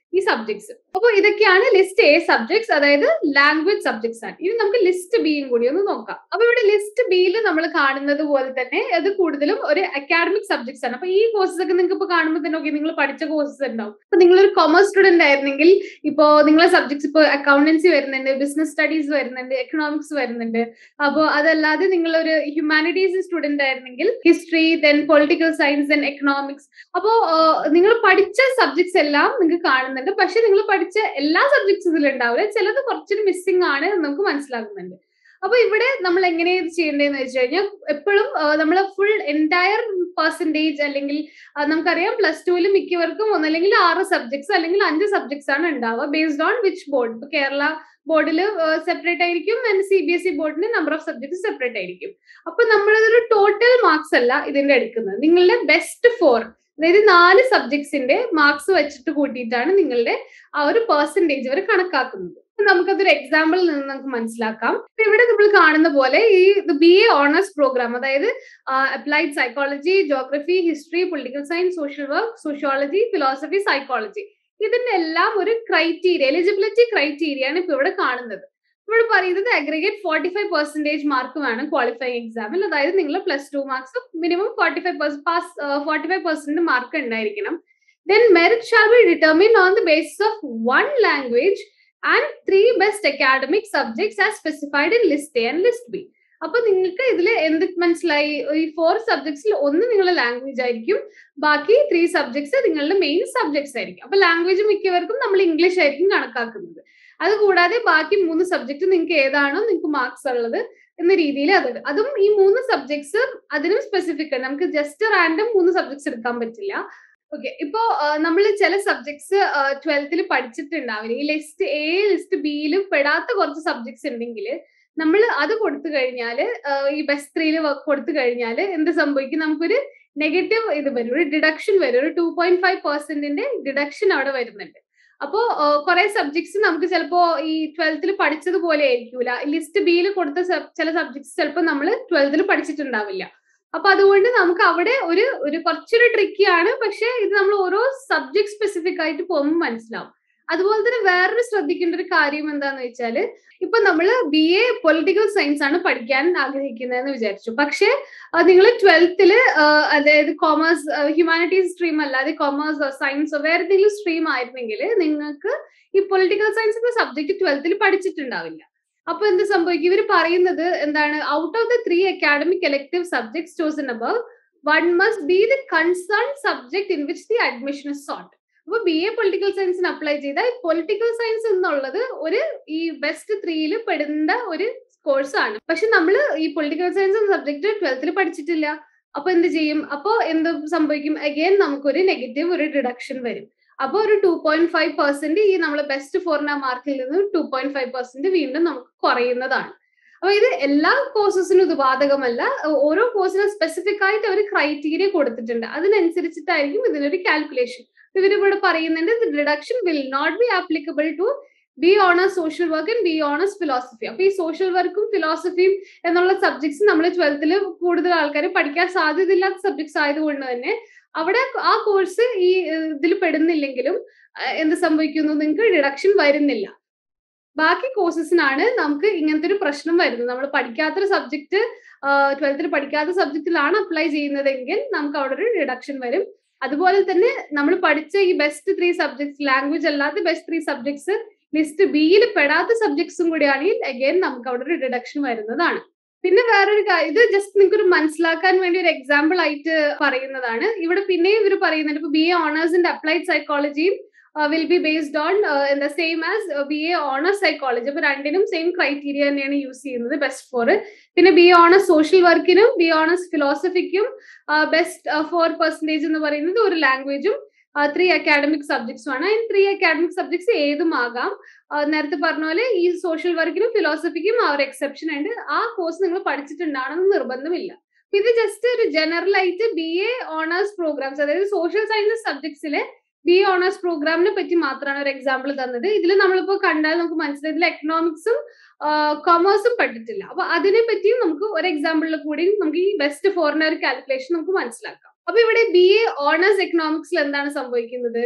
ഈ സബ്ജക്ട്സ് അപ്പൊ ഇതൊക്കെയാണ് ലിസ്റ്റ് എ സബ്ജക്ട്സ് അതായത് ലാംഗ്വേജ് സബ്ജക്ട്സ് ആണ് ഇനി നമുക്ക് ലിസ്റ്റ് ബിയും കൂടി ഒന്ന് നോക്കാം അപ്പൊ ഇവിടെ ലിസ്റ്റ് ബിയിൽ നമ്മൾ കാണുന്നത് പോലെ തന്നെ അത് കൂടുതലും ഒരു അക്കാഡമിക് സബ്ജക്ട്സ് ആണ് അപ്പൊ ഈ കോഴ്സസ് ഒക്കെ നിങ്ങൾക്ക് ഇപ്പൊ കാണുമ്പോൾ തന്നെ ഓക്കെ നിങ്ങൾ പഠിച്ച കോഴ്സസ് ഉണ്ടാവും അപ്പൊ നിങ്ങൾ ഒരു കൊമേഴ്സ് സ്റ്റുഡന്റ് ആയിരുന്നെങ്കിൽ ഇപ്പോ നിങ്ങളെ സബ്ജക്ട്സ് ഇപ്പൊ അക്കൗണ്ടൻസി വരുന്നുണ്ട് ബിസിനസ് സ്റ്റഡീസ് വരുന്നുണ്ട് എക്കണോമിക്സ് വരുന്നുണ്ട് അപ്പോൾ അതല്ലാതെ നിങ്ങൾ ഒരു ഹ്യൂമാനിറ്റീസ് സ്റ്റുഡന്റ് ആയിരുന്നെങ്കിൽ history then political science then economics അപ്പോ നിങ്ങൾ പഠിച്ച സബ്ജക്ട്സ് എല്ലാം നിങ്ങൾക്ക് കാണുന്നുണ്ട് പക്ഷെ നിങ്ങൾ പഠിച്ച എല്ലാ സബ്ജക്ട്സ് ഇതിൽ ഉണ്ടാവില്ല ചിലത് കുറച്ചൊരു മിസ്സിംഗ് ആണ് എന്ന് നമുക്ക് മനസ്സിലാകുന്നുണ്ട് അപ്പൊ ഇവിടെ നമ്മൾ എങ്ങനെ ഇത് ചെയ്യേണ്ടതെന്ന് വെച്ച് കഴിഞ്ഞാൽ എപ്പോഴും നമ്മൾ ഫുൾ എൻറ്റയർ പെർസെൻറ്റേജ് അല്ലെങ്കിൽ നമുക്കറിയാം പ്ലസ് ടുവിൽ മിക്കവർക്കും ഒന്നല്ലെങ്കിൽ ആറ് സബ്ജക്ട്സ് അല്ലെങ്കിൽ അഞ്ച് സബ്ജക്ട്സ് ആണ് ഉണ്ടാവുക ബേസ്ഡ് ഓൺ വിച്ച് ബോർഡ് ഇപ്പൊ കേരള ബോർഡിൽ സെപ്പറേറ്റ് ആയിരിക്കും and C B S E ബോർഡിന് നമ്പർ ഓഫ് സബ്ജക്ട്സ് സെപ്പറേറ്റ് ആയിരിക്കും അപ്പൊ നമ്മളതൊരു ടോട്ടൽ മാർക്സ് അല്ല ഇതിന്റെ എടുക്കുന്നത് നിങ്ങളുടെ ബെസ്റ്റ് ഫോർ അതായത് നാല് സബ്ജക്ട്സിന്റെ മാർക്സ് വെച്ചിട്ട് കൂട്ടിയിട്ടാണ് നിങ്ങളുടെ ആ ഒരു പെർസെൻറ്റേജ് അവർ കണക്കാക്കുന്നത് നമുക്കതൊരു എക്സാമ്പിളിൽ നിന്ന് നമുക്ക് മനസ്സിലാക്കാം ഇവിടെ നമ്മൾ കാണുന്ന പോലെ ഈ ബി എ ഓണേഴ്സ് പ്രോഗ്രാം അതായത് applied psychology geography history political science social work sociology philosophy psychology ഇതിന്റെ എല്ലാം ഒരു ക്രൈറ്റീരിയ എലിജിബിലിറ്റി ക്രൈറ്റീരിയ ആണ് ഇപ്പൊ ഇവിടെ കാണുന്നത് ഇവിടെ പറയുന്നത് aggregate forty five percentage mark വേണം ക്വാളിഫൈങ് എക്സാമിൽ അതായത് നിങ്ങൾ plus two marks minimum forty five pass forty five percent mark ഉണ്ടായിരിക്കണം then merit shall be determined on the basis of one language and three best academic subjects as specified in list A and list B അപ്പൊ നിങ്ങൾക്ക് ഇതിൽ എന്ത് മനസ്സിലായി ഈ ഫോർ സബ്ജക്ട്സിൽ ഒന്ന് നിങ്ങളുടെ ലാംഗ്വേജ് ആയിരിക്കും ബാക്കി ത്രീ സബ്ജക്ട്സ് നിങ്ങളുടെ മെയിൻ സബ്ജക്ട്സ് ആയിരിക്കും അപ്പൊ ലാംഗ്വേജ് മിക്കവർക്കും നമ്മൾ ഇംഗ്ലീഷ് ആയിരിക്കും കണക്കാക്കുന്നത് അതുകൂടാതെ ബാക്കി മൂന്ന് സബ്ജക്ട് നിങ്ങൾക്ക് ഏതാണോ നിങ്ങൾക്ക് മാർക്സ് ഉള്ളത് എന്ന രീതിയിൽ അത് അതും ഈ മൂന്ന് സബ്ജക്ട്സ് അതിനും സ്പെസിഫിക് ആണ് നമുക്ക് ജസ്റ്റ് റാൻഡം മൂന്ന് സബ്ജക്ട്സ് എടുക്കാൻ പറ്റില്ല ഓക്കെ ഇപ്പോ നമ്മൾ ചില സബ്ജക്ട്സ് ട്വൽത്തിൽ പഠിച്ചിട്ടുണ്ടാവില്ല ഈ ലിസ്റ്റ് എ ലിസ്റ്റ് ബിയിലും പെടാത്ത കുറച്ച് സബ്ജക്ട്സ് ഉണ്ടെങ്കിൽ നമ്മൾ അത് കൊടുത്തു കഴിഞ്ഞാൽ ഈ ബെസ്റ്റ് ത്രീയിൽ കൊടുത്തു കഴിഞ്ഞാൽ എന്ത് സംഭവിക്കും നമുക്കൊരു നെഗറ്റീവ് ഇത് വരും ഒരു ഡിഡക്ഷൻ വരും ഒരു ടു പോയിന്റ് ഫൈവ് പെർസെന്റിന്റെ ഡിഡക്ഷൻ അവിടെ വരുന്നുണ്ട് അപ്പോ കുറെ സബ്ജക്ട്സ് നമുക്ക് ചിലപ്പോ ഈ ട്വൽത്തിൽ പഠിച്ചതുപോലെ ആയിരിക്കൂല ലിസ്റ്റ് ബിയിൽ കൊടുത്ത ചില സബ്ജക്ട്സ് ചിലപ്പോൾ നമ്മൾ ട്വൽത്തിൽ പഠിച്ചിട്ടുണ്ടാവില്ല അപ്പൊ അതുകൊണ്ട് നമുക്ക് അവിടെ ഒരു ഒരു കുറച്ചൊരു ട്രിക്കി ആണ് പക്ഷെ ഇത് നമ്മൾ ഓരോ സബ്ജക്ട് സ്പെസിഫിക് ആയിട്ട് പോകുമ്പോൾ മനസ്സിലാവും അതുപോലെ തന്നെ വേറൊരു ശ്രദ്ധിക്കേണ്ട ഒരു കാര്യം എന്താന്ന് വെച്ചാല് ഇപ്പൊ നമ്മൾ ബി എ പൊളിറ്റിക്കൽ സയൻസ് ആണ് പഠിക്കാൻ ആഗ്രഹിക്കുന്നതെന്ന് വിചാരിച്ചു പക്ഷെ നിങ്ങൾ ട്വൽത്തില് അതായത് കോമേഴ്സ് ഹ്യൂമാനിറ്റീസ് സ്ട്രീം അല്ലാതെ കോമേഴ്സോ സയൻസോ വേറെ എന്തെങ്കിലും സ്ട്രീം ആയിരുന്നെങ്കിൽ നിങ്ങൾക്ക് ഈ പൊളിറ്റിക്കൽ സയൻസ് എന്ന സബ്ജക്ട് ട്വൽത്തിൽ പഠിച്ചിട്ടുണ്ടാവില്ല അപ്പൊ എന്ത് സംഭവിക്കും ഇവർ പറയുന്നത് എന്താണ് out of the three academic elective subjects chosen above one must be the concern subject in which the admission is sought അപ്പൊ ബി എ പൊളിറ്റിക്കൽ സയൻസിന് അപ്ലൈ ചെയ്താൽ പൊളിറ്റിക്കൽ സയൻസ് എന്നുള്ളത് ഒരു ഈ ബെസ്റ്റ് ത്രീയിൽ പെടുന്ന ഒരു കോഴ്സ് ആണ് പക്ഷെ നമ്മൾ ഈ പൊളിറ്റിക്കൽ സയൻസ് എന്ന സബ്ജക്ട് ട്വൽത്തിൽ പഠിച്ചിട്ടില്ല അപ്പൊ എന്ത് ചെയ്യും അപ്പോ എന്ത് സംഭവിക്കും അഗെയിൻ നമുക്കൊരു നെഗറ്റീവ് ഒരു ഡിഡക്ഷൻ വരും അപ്പൊ ഒരു ടു പോയിന്റ് ഫൈവ് പെർസെന്റ് ഈ നമ്മൾ ബെസ്റ്റ് ഫോറിന മാർക്കിൽ നിന്ന് ടു പോയിന്റ് ഫൈവ് പെർസെന്റ് വീണ്ടും നമുക്ക് കുറയുന്നതാണ് അപ്പൊ ഇത് എല്ലാ കോഴ്സസിനും ഇത് ബാധകമല്ല ഓരോ കോഴ്സിനും സ്പെസിഫിക് ആയിട്ട് അവർ ക്രൈറ്റീരിയ കൊടുത്തിട്ടുണ്ട് അതിനനുസരിച്ചിട്ടായിരിക്കും ഇതിനൊരു കാൽക്കുലേഷൻ ഇവരിവിടെ പറയുന്നുണ്ട് reduction will not be applicable to B honours social work and B honours philosophy അപ്പൊ ഈ സോഷ്യൽ വർക്കും ഫിലോസഫിയും എന്നുള്ള സബ്ജക്ട്സ് നമ്മൾ ട്വൽത്തിൽ കൂടുതൽ ആൾക്കാർ പഠിക്കാൻ സാധ്യതയില്ലാത്ത സബ്ജക്ട്സ് ആയതുകൊണ്ട് തന്നെ അവിടെ ആ കോഴ്സ് ഈ ഇതിൽ പെടുന്നില്ലെങ്കിലും എന്ത് സംഭവിക്കുന്നു നിങ്ങൾക്ക് ഡിഡക്ഷൻ വരുന്നില്ല ബാക്കി കോഴ്സസിനാണ് നമുക്ക് ഇങ്ങനത്തെ ഒരു പ്രശ്നം വരുന്നത് നമ്മൾ പഠിക്കാത്തൊരു സബ്ജക്ട് ട്വൽത്തിൽ പഠിക്കാത്ത സബ്ജക്റ്റിലാണ് അപ്ലൈ ചെയ്യുന്നതെങ്കിൽ നമുക്ക് അവിടെ ഒരു റിഡക്ഷൻ വരും അതുപോലെ തന്നെ നമ്മൾ പഠിച്ച ഈ ബെസ്റ്റ് ത്രീ സബ്ജക്ട്സ് ലാംഗ്വേജ് അല്ലാത്ത ബെസ്റ്റ് ത്രീ സബ്ജക്ട്സ് ലിസ്റ്റ് ബിയിൽ പെടാത്ത സബ്ജക്ട്സും കൂടി ആണെങ്കിൽ അഗൈൻ നമുക്ക് അവിടെ ഒരു റിഡക്ഷൻ വരുന്നതാണ് പിന്നെ വേറൊരു കാര്യം ഇത് ജസ്റ്റ് നിങ്ങൾക്ക് ഒരു മനസ്സിലാക്കാൻ വേണ്ടി ഒരു എക്സാമ്പിൾ ആയിട്ട് പറയുന്നതാണ് ഇവിടെ പിന്നെയും ഇവർ പറയുന്നുണ്ട് ഇപ്പൊ B A honours in applied സൈക്കോളജിയും വിൽ ബി ബേസ്ഡ് ഓൺ എന്താ same as B A honours psychology അപ്പൊ രണ്ടിനും സെയിം ക്രൈറ്റീരിയ തന്നെയാണ് യൂസ് ചെയ്യുന്നത് ബെസ്റ്റ് ഫോർ പിന്നെ ബി എ ഓണേഴ്സ് സോഷ്യൽ വർക്കിനും ബി എ ഓണേഴ്സ് ഫിലോസഫിക്കും ബെസ്റ്റ് ഫോർ പെർസെന്റേജ് എന്ന് പറയുന്നത് ഒരു ലാംഗ്വേജും ത്രീ അക്കാഡമിക് സബ്ജക്ട്സും ആണ് അതിന് ത്രീ അക്കാഡമിക് സബ്ജക്ട്സ് ഏതും ആകാം നേരത്തെ പറഞ്ഞ പോലെ ഈ സോഷ്യൽ വർക്കിനും ഫിലോസഫിക്കും ആ ഒരു എക്സെപ്ഷൻ ഉണ്ട് ആ കോഴ്സ് നിങ്ങൾ പഠിച്ചിട്ടുണ്ടാണെന്ന് നിർബന്ധമില്ല ഇത് ജസ്റ്റ് ഒരു ജനറൽ ആയിട്ട് ബി എ ഓണേഴ്സ് പ്രോഗ്രാംസ് അതായത് സോഷ്യൽ സയൻസസ് സബ്ജക്ട്സിലെ ബി എ ഓണേഴ്സ് പ്രോഗ്രാമിനെ പറ്റി മാത്രമാണ് ഒരു എക്സാമ്പിൾ തന്നത് ഇതിൽ നമ്മളിപ്പോ കണ്ടാൽ നമുക്ക് മനസ്സിലായി ഇതിൽ എക്കണോമിക്സും കൊമേഴ്സും പഠിച്ചിട്ടില്ല അപ്പൊ അതിനെ പറ്റിയും നമുക്ക് ഒരു എക്സാമ്പിളിൽ കൂടി നമുക്ക് ഈ ബെസ്റ്റ് ഫോറിനർ കാൽക്കുലേഷൻ നമുക്ക് മനസ്സിലാക്കാം അപ്പൊ ഇവിടെ ബി എ ഓണേഴ്സ് എക്കണോമിക്സിൽ എന്താണ് സംഭവിക്കുന്നത്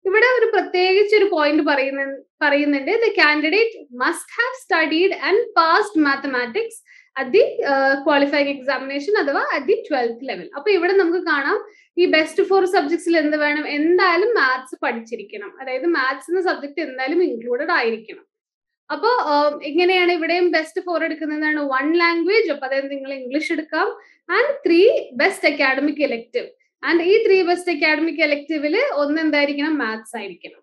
ഇവിടെ ഒരു പ്രത്യേകിച്ച് ഒരു പോയിന്റ് പറയുന്ന പറയുന്നുണ്ട് the candidate must have studied and passed mathematics at the qualifying examination അഥവാ അറ്റ് ദി ട്വൽത്ത് ലെവൽ അപ്പൊ ഇവിടെ നമുക്ക് കാണാം ഈ ബെസ്റ്റ് ഫോർ സബ്ജക്ട്സിൽ എന്ത് വേണം എന്തായാലും മാത്സ് പഠിച്ചിരിക്കണം അതായത് മാത്സ് എന്ന സബ്ജക്ട് എന്തായാലും ഇൻക്ലൂഡഡ് ആയിരിക്കണം അപ്പൊ ഇങ്ങനെയാണ് ഇവിടെയും ബെസ്റ്റ് ഫോർ എടുക്കുന്നതാണ് വൺ ലാംഗ്വേജ് അപ്പൊ അതായത് നിങ്ങൾ ഇംഗ്ലീഷ് എടുക്കാം and three best academic elective ആൻഡ് ഈ ത്രീ ബെസ്റ്റ് അക്കാഡമിക് എലക്റ്റീവില് ഒന്ന് എന്തായിരിക്കണം മാത്സ് ആയിരിക്കണം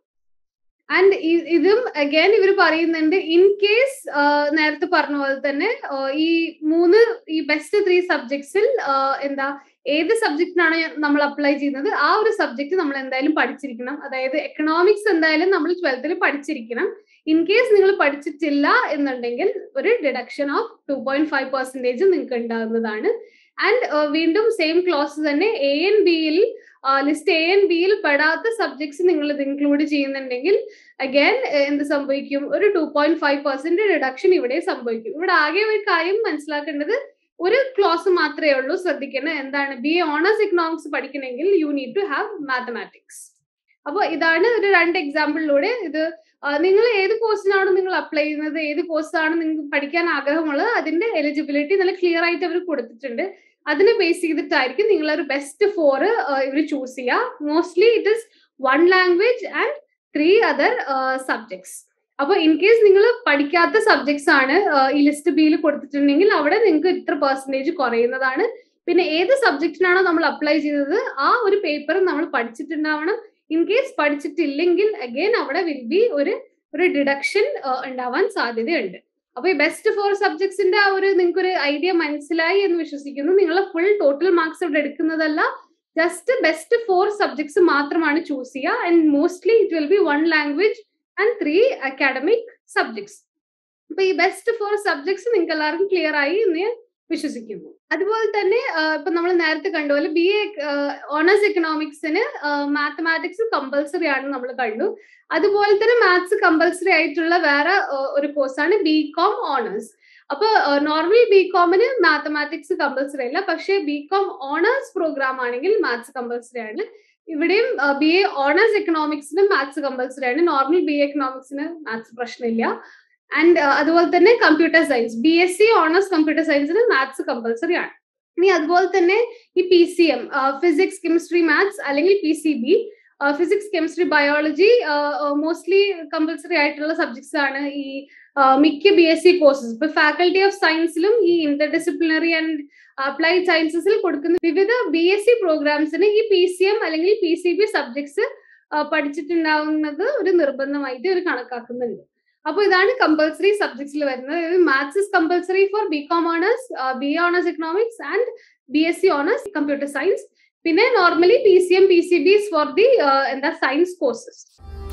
ആൻഡ് ഇതും അഗൈൻ ഇവർ പറയുന്നുണ്ട് ഇൻ കേസ് നേരത്തെ പറഞ്ഞ പോലെ തന്നെ ഈ മൂന്ന് ഈ ബെസ്റ്റ് ത്രീ സബ്ജക്ട്സിൽ എന്താ ഏത് സബ്ജക്റ്റിനാണ് നമ്മൾ അപ്ലൈ ചെയ്യുന്നത് ആ ഒരു സബ്ജക്ട് നമ്മൾ എന്തായാലും പഠിച്ചിരിക്കണം അതായത് എക്കണോമിക്സ് എന്തായാലും നമ്മൾ ട്വൽത്തിൽ പഠിച്ചിരിക്കണം ഇൻ കേസ് നിങ്ങൾ പഠിച്ചിട്ടില്ല എന്നുണ്ടെങ്കിൽ ഒരു deduction of two point five percentage നിങ്ങൾക്ക് ഉണ്ടാകുന്നതാണ് ആൻഡ് വീണ്ടും സെയിം ക്ലോസ് തന്നെ എ എൻ ബിയിൽ ലിസ്റ്റ് എ എൻ ബിയിൽ പെടാത്ത സബ്ജക്ട്സ് നിങ്ങൾ ഇത് ഇൻക്ലൂഡ് ചെയ്യുന്നുണ്ടെങ്കിൽ അഗൈൻ എന്ത് സംഭവിക്കും ഒരു two point five percent reduction ഇവിടെ സംഭവിക്കും ഇവിടെ ആകെ ഒരു കാര്യം മനസ്സിലാക്കേണ്ടത് ഒരു ക്ലോസ് മാത്രമേ ഉള്ളൂ ശ്രദ്ധിക്കേണ്ടത് എന്താണ് ബി എ ഓണേഴ്സ് എക്കണോമിക്സ് പഠിക്കണമെങ്കിൽ you need to have mathematics അപ്പോൾ ഇതാണ് ഒരു രണ്ട് എക്സാമ്പിളിലൂടെ ഇത് നിങ്ങൾ ഏത് കോഴ്സിനാണ് നിങ്ങൾ അപ്ലൈ ചെയ്യുന്നത് ഏത് കോഴ്സാണ് നിങ്ങൾക്ക് പഠിക്കാൻ ആഗ്രഹമുള്ളത് അതിന്റെ എലിജിബിലിറ്റി നല്ല ക്ലിയർ ആയിട്ട് അവർ കൊടുത്തിട്ടുണ്ട് അതിനെ ബേസ് ചെയ്തിട്ടായിരിക്കും നിങ്ങൾ ഒരു ബെസ്റ്റ് ഫോർ ഇവർ ചൂസ് ചെയ്യുക mostly it is one language and three other subjects അപ്പോൾ ഇൻ കേസ് നിങ്ങൾ പഠിക്കാത്ത സബ്ജക്ട്സ് ആണ് ഈ ലിസ്റ്റ് ബിയിൽ കൊടുത്തിട്ടുണ്ടെങ്കിൽ അവിടെ നിങ്ങൾക്ക് ഇത്ര പെർസെൻറ്റേജ് കുറയുന്നതാണ് പിന്നെ ഏത് സബ്ജക്റ്റിനാണോ നമ്മൾ അപ്ലൈ ചെയ്തത് ആ ഒരു പേപ്പർ നമ്മൾ പഠിച്ചിട്ടുണ്ടാവണം ഇൻ കേസ് പഠിച്ചിട്ടില്ലെങ്കിൽ അഗൈൻ അവിടെ വിൽ ബി ഒരു ഒരു ഡിഡക്ഷൻ ഉണ്ടാവാൻ സാധ്യതയുണ്ട് അപ്പൊ ഈ ബെസ്റ്റ് ഫോർ സബ്ജക്ട്സിന്റെ ആ ഒരു നിങ്ങൾക്ക് ഒരു ഐഡിയ മനസ്സിലായി എന്ന് വിശ്വസിക്കുന്നു നിങ്ങൾ ഫുൾ ടോട്ടൽ മാർക്സ് ഇവിടെ എടുക്കുന്നതല്ല ജസ്റ്റ് ബെസ്റ്റ് ഫോർ സബ്ജക്ട്സ് മാത്രമാണ് ചൂസ് ചെയ്യുക and mostly it will be one language and three academic subjects അപ്പൊ ഈ ബെസ്റ്റ് ഫോർ സബ്ജക്ട്സ് നിങ്ങൾക്ക് എല്ലാവർക്കും ക്ലിയർ ആയി എന്ന് ഞാൻ വിശ്വസിക്കുന്നു അതുപോലെ തന്നെ ഇപ്പൊ നമ്മൾ നേരത്തെ കണ്ടുപോലെ ബി എ ഓണേഴ്സ് എക്കണോമിക്സിന് മാത്തമാറ്റിക്സ് കമ്പൽസറി ആണ് നമ്മൾ കണ്ടു അതുപോലെ തന്നെ മാത്സ് കമ്പൽസറി ആയിട്ടുള്ള വേറെ ഒരു കോഴ്സാണ് ബി കോം ഓണേഴ്സ് അപ്പൊ നോർമൽ ബി കോമിന് മാത്തമാറ്റിക്സ് കമ്പൽസറി അല്ല പക്ഷേ ബി കോം ഓണേഴ്സ് പ്രോഗ്രാം ആണെങ്കിൽ മാത്സ് കമ്പൽസറി ആണ് ഇവിടെയും ബി എ ഓണേഴ്സ് എക്കണോമിക്സിന് മാത്സ് കമ്പൽസറി ആണ് നോർമൽ ബി എ എക്കണോമിക്സിന് മാത്സ് പ്രശ്നമില്ല ആൻഡ് അതുപോലെ തന്നെ computer science B S C honours computer സയൻസിന് മാത്സ് കമ്പൽസറി ആണ് ഇനി അതുപോലെ തന്നെ ഈ P C M physics chemistry maths അല്ലെങ്കിൽ P C B physics chemistry biology mostly compulsory ആയിട്ടുള്ള സബ്ജക്ട്സ് ആണ് ഈ മിക്ക ബി എസ് സി കോഴ്സസ് ഇപ്പൊ ഫാക്കൽറ്റി ഓഫ് സയൻസിലും ഈ ഇന്റർ ഡിസിപ്ലിനറി ആൻഡ് അപ്ലൈഡ് സയൻസസിൽ കൊടുക്കുന്ന വിവിധ ബി എസ് സി പ്രോഗ്രാംസിന് ഈ പി സി എം അല്ലെങ്കിൽ പി സി ബി സബ്ജക്ട്സ് പഠിച്ചിട്ടുണ്ടാവുന്നത് ഒരു നിർബന്ധമായിട്ട് ഒരു കണക്കാക്കുന്നുണ്ട് അപ്പോൾ ഇതാണ് കമ്പൽസറി സബ്ജക്ട്സിൽ വരുന്നത് maths is compulsory for B com honours B A honours economics and B S C honours computer science പിന്നെ normally P C M P C B four the എന്താ സയൻസ് കോഴ്സസ്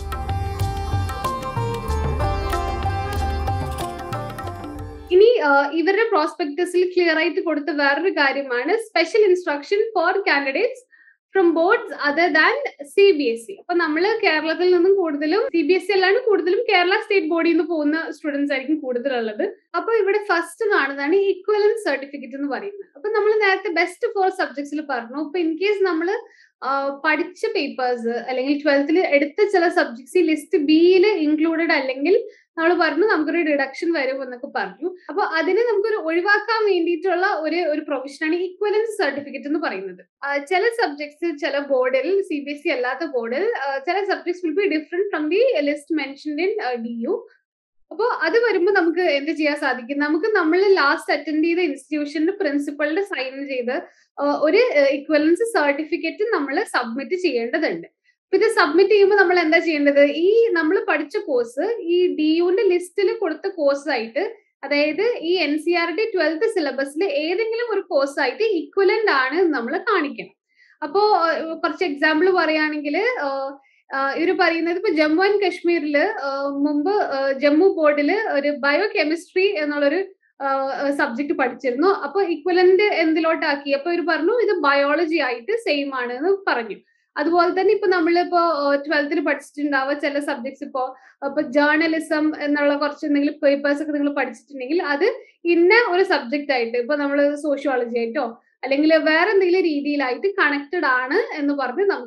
ഇനി ഇവരുടെ പ്രോസ്പെക്ടസിൽ ക്ലിയർ ആയിട്ട് കൊടുത്ത വേറൊരു കാര്യമാണ് special instruction for candidates from boards other than C B S E അപ്പൊ നമ്മൾ കേരളത്തിൽ നിന്നും കൂടുതലും സി ബി എസ് ഇ അല്ലാണ്ട് കൂടുതലും കേരള സ്റ്റേറ്റ് ബോർഡിൽ നിന്ന് പോകുന്ന സ്റ്റുഡൻസ് ആയിരിക്കും കൂടുതലുള്ളത് അപ്പൊ ഇവിടെ ഫസ്റ്റ് കാണുന്നതാണ് ഈക്വലൻസ് സർട്ടിഫിക്കറ്റ് എന്ന് പറയുന്നത് അപ്പൊ നമ്മൾ നേരത്തെ ബെസ്റ്റ് ഫോർ സബ്ജക്ട്സിൽ പറഞ്ഞു ഇപ്പൊ ഇൻ കേസ് നമ്മൾ പഠിച്ച പേപ്പേഴ്സ് അല്ലെങ്കിൽ ട്വൽത്തിൽ എടുത്ത ചില സബ്ജക്ട്സ് ഈ ലിസ്റ്റ് ബിയിൽ ഇൻക്ലൂഡഡ് അല്ലെങ്കിൽ നമ്മൾ പറഞ്ഞു നമുക്കൊരു ഡിഡക്ഷൻ വരും എന്നൊക്കെ പറഞ്ഞു അപ്പൊ അതിനെ നമുക്കൊരു ഒഴിവാക്കാൻ വേണ്ടിയിട്ടുള്ള ഒരു ഒരു പ്രൊവിഷനാണ് ഈക്വലൻസ് സർട്ടിഫിക്കറ്റ് എന്ന് പറയുന്നത് ചില സബ്ജക്ട്സ് ചില ബോർഡിൽ സി ബി എസ് ഇ അല്ലാത്ത ബോർഡിൽ ചില subjects will be different from the list mentioned in D U അപ്പോൾ അത് വരുമ്പോൾ നമുക്ക് എന്ത് ചെയ്യാൻ സാധിക്കും നമുക്ക് നമ്മൾ ലാസ്റ്റ് അറ്റൻഡ് ചെയ്ത ഇൻസ്റ്റിറ്റ്യൂഷന്റെ പ്രിൻസിപ്പളിന്റെ സൈൻ ചെയ്ത് ഒരു ഇക്വലൻസ് സർട്ടിഫിക്കറ്റ് നമ്മൾ സബ്മിറ്റ് ചെയ്യേണ്ടതുണ്ട് ഇത് സബ്മിറ്റ് ചെയ്യുമ്പോൾ നമ്മൾ എന്താ ചെയ്യേണ്ടത് ഈ നമ്മൾ പഠിച്ച കോഴ്സ് ഈ ഡി യുന്റെ ലിസ്റ്റിൽ കൊടുത്ത കോഴ്സ് ആയിട്ട് അതായത് ഈ N C R T twelfth സിലബസിൽ ഏതെങ്കിലും ഒരു കോഴ്സ് ആയിട്ട് ഇക്വലന്റ് ആണ് നമ്മൾ കാണിക്കണം അപ്പോ കുറച്ച് എക്സാമ്പിൾ പറയുകയാണെങ്കിൽ ഇവർ പറയുന്നത് ഇപ്പൊ ജമ്മു ആൻഡ് കാശ്മീരിൽ മുമ്പ് ജമ്മു ബോർഡിൽ ഒരു ബയോ കെമിസ്ട്രി എന്നുള്ളൊരു സബ്ജക്ട് പഠിച്ചിരുന്നു അപ്പൊ ഇക്വലന്റ് എന്തിലോട്ടാക്കി അപ്പൊ ഇവർ പറഞ്ഞു ഇത് ബയോളജി ആയിട്ട് സെയിം ആണ് എന്ന് പറഞ്ഞു അതുപോലെ തന്നെ ഇപ്പൊ നമ്മളിപ്പോ ട്വൽത്തിൽ പഠിച്ചിട്ടുണ്ടാവുക ചില സബ്ജക്ട്സ് ഇപ്പോ ഇപ്പൊ ജേർണലിസം എന്നുള്ള കുറച്ച് എന്തെങ്കിലും പേപ്പേഴ്സ് ഒക്കെ നിങ്ങൾ പഠിച്ചിട്ടുണ്ടെങ്കിൽ അത് ഇന്ന ഒരു സബ്ജക്റ്റ് ആയിട്ട് ഇപ്പൊ നമ്മൾ സോഷ്യോളജി ആയിട്ടോ അല്ലെങ്കിൽ വേറെ എന്തെങ്കിലും രീതിയിലായിട്ട് കണക്റ്റഡ് ആണ് എന്ന് പറഞ്ഞ് നമുക്ക്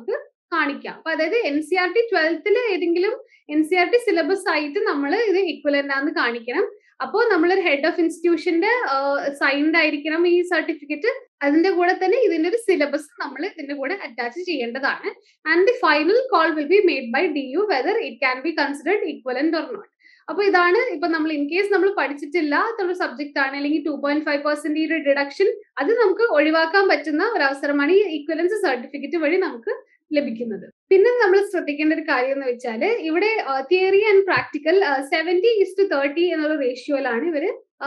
കാണിക്കാം അപ്പൊ അതായത് എൻ സി ആർ ടി ട്വൽത്തിൽ ഏതെങ്കിലും N C R T syllabus ആയിട്ട് നമ്മൾ ഇത് ഇക്വലന്റ് ആണെന്ന് കാണിക്കണം അപ്പോൾ നമ്മളൊരു ഹെഡ് ഓഫ് ഇൻസ്റ്റിറ്റ്യൂഷന്റെ സൈൻഡ് ആയിരിക്കണം ഈ സർട്ടിഫിക്കറ്റ് അതിന്റെ കൂടെ തന്നെ ഇതിന്റെ ഒരു സിലബസ് നമ്മൾ ഇതിന്റെ കൂടെ അറ്റാച്ച് ചെയ്യേണ്ടതാണ് and the final call will be made by D U whether it can be considered equivalent or not അപ്പൊ ഇതാണ് ഇപ്പൊ നമ്മൾ ഇൻ കേസ് നമ്മൾ പഠിച്ചിട്ടില്ല എന്നുള്ള സബ്ജക്ട് ആണ് അല്ലെങ്കിൽ two point five percent deduction അത് നമുക്ക് ഒഴിവാക്കാൻ പറ്റുന്ന ഒരു അവസരമാണ് ഈ ഇക്വലൻസ് സർട്ടിഫിക്കറ്റ് വഴി നമുക്ക് ലഭിക്കുന്നത് പിന്നെ നമ്മൾ ശ്രദ്ധിക്കേണ്ട ഒരു കാര്യം എന്ന് വെച്ചാൽ ഇവിടെ theory and practical seventy is to thirty എന്നുള്ള റേഷ്യോയിലാണ് ഇവര്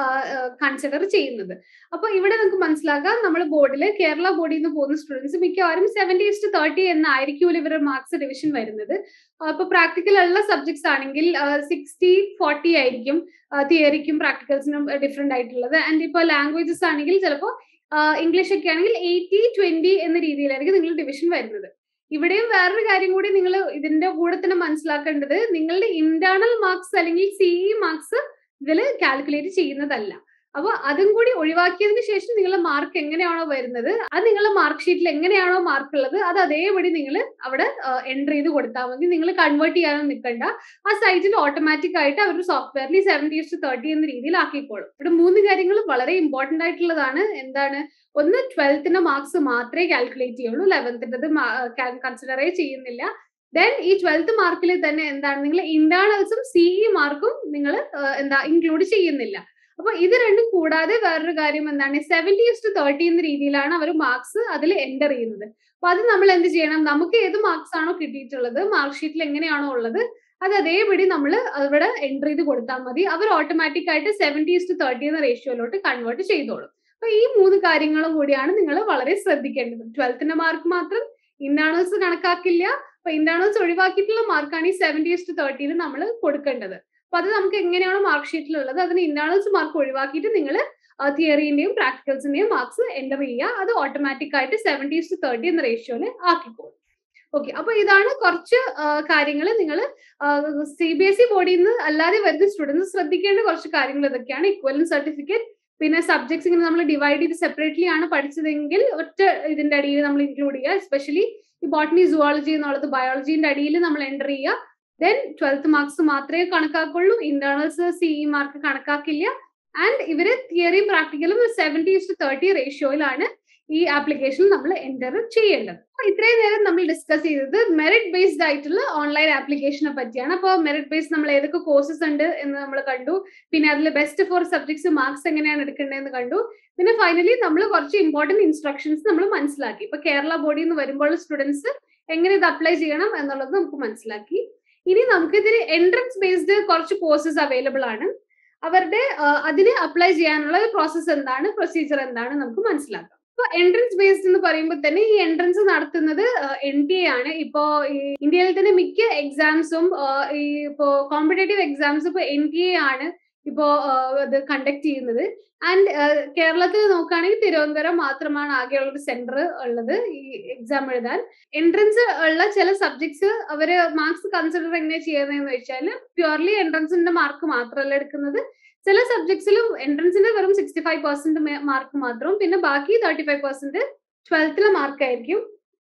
കൺസിഡർ ചെയ്യുന്നത് അപ്പൊ ഇവിടെ നമുക്ക് മനസ്സിലാക്കാം നമ്മൾ ബോർഡിൽ കേരള ബോർഡിൽ നിന്ന് പോകുന്ന സ്റ്റുഡൻസ് മിക്കവാറും സെവന്റി ഇസ്റ്റു തേർട്ടി എന്നായിരിക്കും ഇവരുടെ മാർക്സ് ഡിവിഷൻ വരുന്നത് അപ്പൊ പ്രാക്ടിക്കൽ ഉള്ള സബ്ജക്ട്സ് ആണെങ്കിൽ സിക്സ്റ്റി ഫോർട്ടി ആയിരിക്കും തിയറിക്കും പ്രാക്ടിക്കൽസിനും ഡിഫറെന്റ് ആയിട്ടുള്ളത് ആൻഡ് ഇപ്പൊ ലാംഗ്വേജസ് ആണെങ്കിൽ ചിലപ്പോൾ ഇംഗ്ലീഷ് ഒക്കെ ആണെങ്കിൽ എയ്റ്റി ട്വന്റി എന്ന രീതിയിലായിരിക്കും നിങ്ങൾ ഡിവിഷൻ വരുന്നത് ഇവിടെയും വേറൊരു കാര്യം കൂടി നിങ്ങൾ ഇതിന്റെ കൂടെ തന്നെ മനസ്സിലാക്കേണ്ടത് നിങ്ങളുടെ ഇന്റേണൽ മാർക്സ് അല്ലെങ്കിൽ സിഇ മാർക്സ് ഇതിൽ കാൽക്കുലേറ്റ് ചെയ്യുന്നതല്ല അപ്പൊ അതും കൂടി ഒഴിവാക്കിയതിന് ശേഷം നിങ്ങളുടെ മാർക്ക് എങ്ങനെയാണോ വരുന്നത് അത് നിങ്ങളുടെ മാർക്ക് ഷീറ്റിൽ എങ്ങനെയാണോ മാർക്ക് ഉള്ളത് അത് അതേപടി നിങ്ങൾ അവിടെ എൻ്റർ ചെയ്ത് കൊടുത്താൽ മതി നിങ്ങൾ കൺവേർട്ട് ചെയ്യാനൊന്നും നിൽക്കണ്ട ആ സൈറ്റിൽ ഓട്ടോമാറ്റിക് ആയിട്ട് അവർ സോഫ്റ്റ്വെയറിൽ സെവൻറ്റി ടു തേർട്ടി എന്ന രീതിയിൽ ആക്കിക്കോളും ഇവിടെ മൂന്ന് കാര്യങ്ങൾ വളരെ ഇമ്പോർട്ടന്റ് ആയിട്ടുള്ളതാണ് എന്താണ് ഒന്ന് ട്വൽത്തിന്റെ മാർക്സ് മാത്രമേ കാൽക്കുലേറ്റ് ചെയ്യുള്ളൂ ലെവൻത്തിൻ്റെത് കൺസിഡറേ ചെയ്യുന്നില്ല ദെൻ ഈ ട്വൽത്ത് മാർക്കിൽ തന്നെ എന്താണ് നിങ്ങൾ ഇന്റേണൽസും സിഇ മാർക്കും നിങ്ങൾ എന്താ ഇൻക്ലൂഡ് ചെയ്യുന്നില്ല അപ്പൊ ഇത് രണ്ടും കൂടാതെ വേറൊരു കാര്യം എന്താണ് സെവൻറ്റി ടു തേർട്ടി എന്ന രീതിയിലാണ് അവർ മാർക്സ് അതിൽ എൻ്റർ ചെയ്യുന്നത് അപ്പൊ അത് നമ്മൾ എന്ത് ചെയ്യണം നമുക്ക് ഏത് മാർക്സ് ആണോ കിട്ടിയിട്ടുള്ളത് മാർക്ക് ഷീറ്റിൽ എങ്ങനെയാണോ ഉള്ളത് അത് അതേപടി നമ്മൾ അവിടെ എൻ്റർ ചെയ്ത് കൊടുത്താൽ മതി അവർ ഓട്ടോമാറ്റിക് ആയിട്ട് സെവൻറ്റി ടു തേർട്ടി എന്ന റേഷ്യോയിലോട്ട് കൺവേർട്ട് ചെയ്തോളും അപ്പൊ ഈ മൂന്ന് കാര്യങ്ങളും കൂടിയാണ് നിങ്ങൾ വളരെ ശ്രദ്ധിക്കേണ്ടത് ട്വൽത്തിന്റെ മാർക്ക് മാത്രം ഇന്റേണൽസ് കണക്കാക്കില്ല അപ്പൊ ഇന്റേണൽസ് ഒഴിവാക്കിയിട്ടുള്ള മാർക്കാണ് ഈ സെവൻറ്റി ടു തേർട്ടിയിൽ നമ്മൾ കൊടുക്കേണ്ടത് അപ്പൊ അത് നമുക്ക് എങ്ങനെയാണോ മാർക്ക് ഷീറ്റിൽ ഉള്ളത് അതിന് ഇന്റേണൽസ് മാർക്ക് ഒഴിവാക്കിയിട്ട് നിങ്ങൾ തിയറിന്റെയും പ്രാക്ടിക്കൽസിന്റെയും മാർക്സ് എൻ്റർ ചെയ്യുക അത് ഓട്ടോമാറ്റിക് ആയിട്ട് സെവൻറ്റി ടു തേർട്ടി എന്ന റേഷ്യോയിൽ ആക്കിക്കോളും ഓക്കെ അപ്പൊ ഇതാണ് കുറച്ച് കാര്യങ്ങൾ നിങ്ങൾ സി ബി എസ് ഇ ബോർഡിൽ നിന്ന് അല്ലാതെ വരുന്ന സ്റ്റുഡൻസ് ശ്രദ്ധിക്കേണ്ട കുറച്ച് കാര്യങ്ങൾ ഇതൊക്കെയാണ് ഇക്വലൻ സർട്ടിഫിക്കറ്റ് പിന്നെ സബ്ജക്ട്സ് ഇങ്ങനെ നമ്മൾ ഡിവൈഡ് ചെയ്ത് സെപ്പറേറ്റ്ലി ആണ് പഠിച്ചതെങ്കിൽ ഒറ്റ ഇതിന്റെ അടിയിൽ നമ്മൾ ഇൻക്ലൂഡ് ചെയ്യുക എസ്പെഷ്യലി ഈ ബോട്ടണി സുവോളജി എന്നുള്ളത് ബയോളജീന്റെ അടിയിൽ നമ്മൾ എൻ്റർ ചെയ്യുക ദെൻ ട്വൽത്ത് മാർക്സ് മാത്രമേ കണക്കാക്കുള്ളൂ ഇന്റേണൽസ് സിഇ മാർക്ക് കണക്കാക്കില്ല ആൻഡ് ഇവര് തിയറിയും പ്രാക്ടിക്കലും സെവൻറ്റി ടു തേർട്ടി റേഷ്യോയിലാണ് ഈ ആപ്ലിക്കേഷൻ നമ്മൾ എൻ്റർ ചെയ്യേണ്ടത് അപ്പൊ ഇത്രയും നേരം നമ്മൾ ഡിസ്കസ് ചെയ്തത് മെറിറ്റ് ബേസ്ഡ് ആയിട്ടുള്ള ഓൺലൈൻ ആപ്ലിക്കേഷനെ പറ്റിയാണ് അപ്പോൾ മെറിറ്റ് ബേസ്ഡ് നമ്മൾ ഏതൊക്കെ കോഴ്സസ് ഉണ്ട് എന്ന് നമ്മൾ കണ്ടു പിന്നെ അതിൽ ബെസ്റ്റ് ഫോർ സബ്ജക്ട്സ് മാർക്സ് എങ്ങനെയാണ് എടുക്കേണ്ടതെന്ന് കണ്ടു പിന്നെ ഫൈനലി നമ്മൾ കുറച്ച് ഇമ്പോർട്ടന്റ് ഇൻസ്ട്രക്ഷൻസ് നമ്മൾ മനസ്സിലാക്കി ഇപ്പൊ കേരള ബോർഡിൽ നിന്ന് വരുമ്പോൾ സ്റ്റുഡൻസ് എങ്ങനെ ഇത് അപ്ലൈ ചെയ്യണം എന്നുള്ളത് നമുക്ക് മനസ്സിലാക്കി ഇനി നമുക്ക് ഇതിന് എൻട്രൻസ് ബേസ്ഡ് കുറച്ച് കോഴ്സസ് അവൈലബിൾ ആണ് അവരുടെ അതിന് അപ്ലൈ ചെയ്യാനുള്ള പ്രോസസ്സ് എന്താണ് പ്രൊസീജിയർ എന്താണ് നമുക്ക് മനസ്സിലാക്കാം ഇപ്പൊ എൻട്രൻസ് ബേസ്ഡ് എന്ന് പറയുമ്പോൾ തന്നെ ഈ എൻട്രൻസ് നടത്തുന്നത് എൻ ടി എ ആണ് ഇപ്പോ ഇന്ത്യയിൽ തന്നെ മിക്ക എക്സാംസും ഈ ഇപ്പോ കോമ്പറ്റേറ്റീവ് എക്സാംസ് ഇപ്പൊ എൻ ടി എ ആണ് ഇപ്പോ ഇത് കണ്ടക്ട് ചെയ്യുന്നത് ആൻഡ് കേരളത്തിൽ നോക്കുകയാണെങ്കിൽ തിരുവനന്തപുരം മാത്രമാണ് ആകെയുള്ള ഒരു സെന്റർ ഉള്ളത് ഈ എക്സാം എഴുതാൻ എൻട്രൻസ് ഉള്ള ചില സബ്ജക്ട്സ് അവര് മാർക്സ് കൺസിഡർ എങ്ങനെ ചെയ്യുന്നതെന്ന് വെച്ചാൽ പ്യുവർലി എൻട്രൻസിന്റെ മാർക്ക് മാത്രമല്ല എടുക്കുന്നത് ചില സബ്ജക്ട്സിലും എൻട്രൻസിന്റെ വെറും സിക്സ്റ്റി ഫൈവ് പെർസെന്റ് മാർക്ക് മാത്രവും പിന്നെ ബാക്കി തേർട്ടി ഫൈവ് പെർസെന്റ് ട്വൽത്തിലെ മാർക്കായിരിക്കും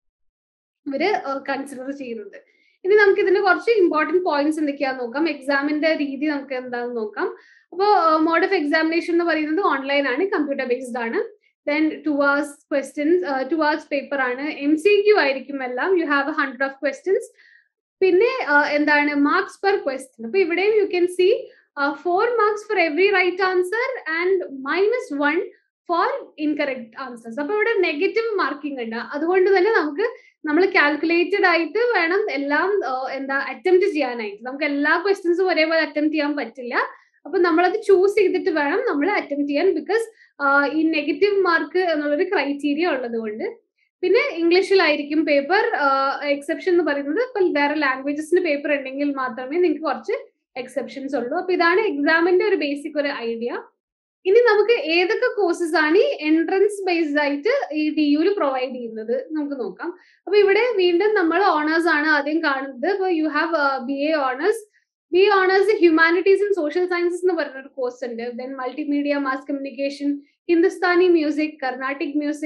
ഇവര് കൺസിഡർ ചെയ്യുന്നത് ഇനി നമുക്ക് ഇതിന്റെ കുറച്ച് ഇമ്പോർട്ടന്റ് പോയിന്റ്സ് എന്തൊക്കെയാന്ന് നോക്കാം എക്സാമിന്റെ രീതി നമുക്ക് എന്താണെന്ന് നോക്കാം അപ്പോൾ മോഡ് ഓഫ് എക്സാമിനേഷൻ എന്ന് പറയുന്നത് ഓൺലൈൻ ആണ് കമ്പ്യൂട്ടർ ബേസ്ഡ് ആണ് then two hours questions two hours paper ആണ് എം സി ക്യു ആയിരിക്കും എല്ലാം you have hundred of questions പിന്നെ എന്താണ് മാർക്സ് പെർ ക്വസ്റ്റ്യൻ അപ്പൊ ഇവിടെയും you can see four marks for every right answer and minus one for incorrect answers അപ്പൊ ഇവിടെ നെഗറ്റീവ് മാർക്കിംഗ് ഉണ്ട് അതുകൊണ്ട് തന്നെ നമുക്ക് നമ്മൾ കാൽക്കുലേറ്റഡ് ആയിട്ട് വേണം എല്ലാം എന്താ അറ്റംപ്റ്റ് ചെയ്യാനായിട്ട് നമുക്ക് എല്ലാ ക്വസ്റ്റ്യൻസും ഒരേപോലെ അറ്റംപ്റ്റ് ചെയ്യാൻ പറ്റില്ല അപ്പൊ നമ്മളത് ചൂസ് ചെയ്തിട്ട് വേണം നമ്മൾ അറ്റംപ്റ്റ് ചെയ്യാൻ ബിക്കോസ് ഈ നെഗറ്റീവ് മാർക്ക് എന്നുള്ളൊരു ക്രൈറ്റീരിയ ഉള്ളത് കൊണ്ട് പിന്നെ ഇംഗ്ലീഷിലായിരിക്കും പേപ്പർ എക്സെപ്ഷൻ എന്ന് പറയുന്നത് ഇപ്പൊ വേറെ ലാംഗ്വേജസിന്റെ പേപ്പർ ഉണ്ടെങ്കിൽ മാത്രമേ നിങ്ങൾക്ക് കുറച്ച് എക്സെപ്ഷൻസ് ഉള്ളൂ അപ്പൊ ഇതാണ് എക്സാമിന്റെ ഒരു ബേസിക് ഒരു ഐഡിയ ഇനി നമുക്ക് ഏതൊക്കെ കോഴ്സസ് ആണ് ഈ എൻട്രൻസ് ബേസ്ഡ് ആയിട്ട് ഈ ഡി യുയിൽ പ്രൊവൈഡ് ചെയ്യുന്നത് നമുക്ക് നോക്കാം അപ്പൊ ഇവിടെ വീണ്ടും നമ്മൾ ഓണേഴ്സ് ആണ് ആദ്യം കാണുന്നത് അപ്പൊ you have B A honours B honours humanities and social sciences എന്ന് പറഞ്ഞ ഒരു കോഴ്സ് ഉണ്ട് then multimedia mass communication Hindustani music Carnatic music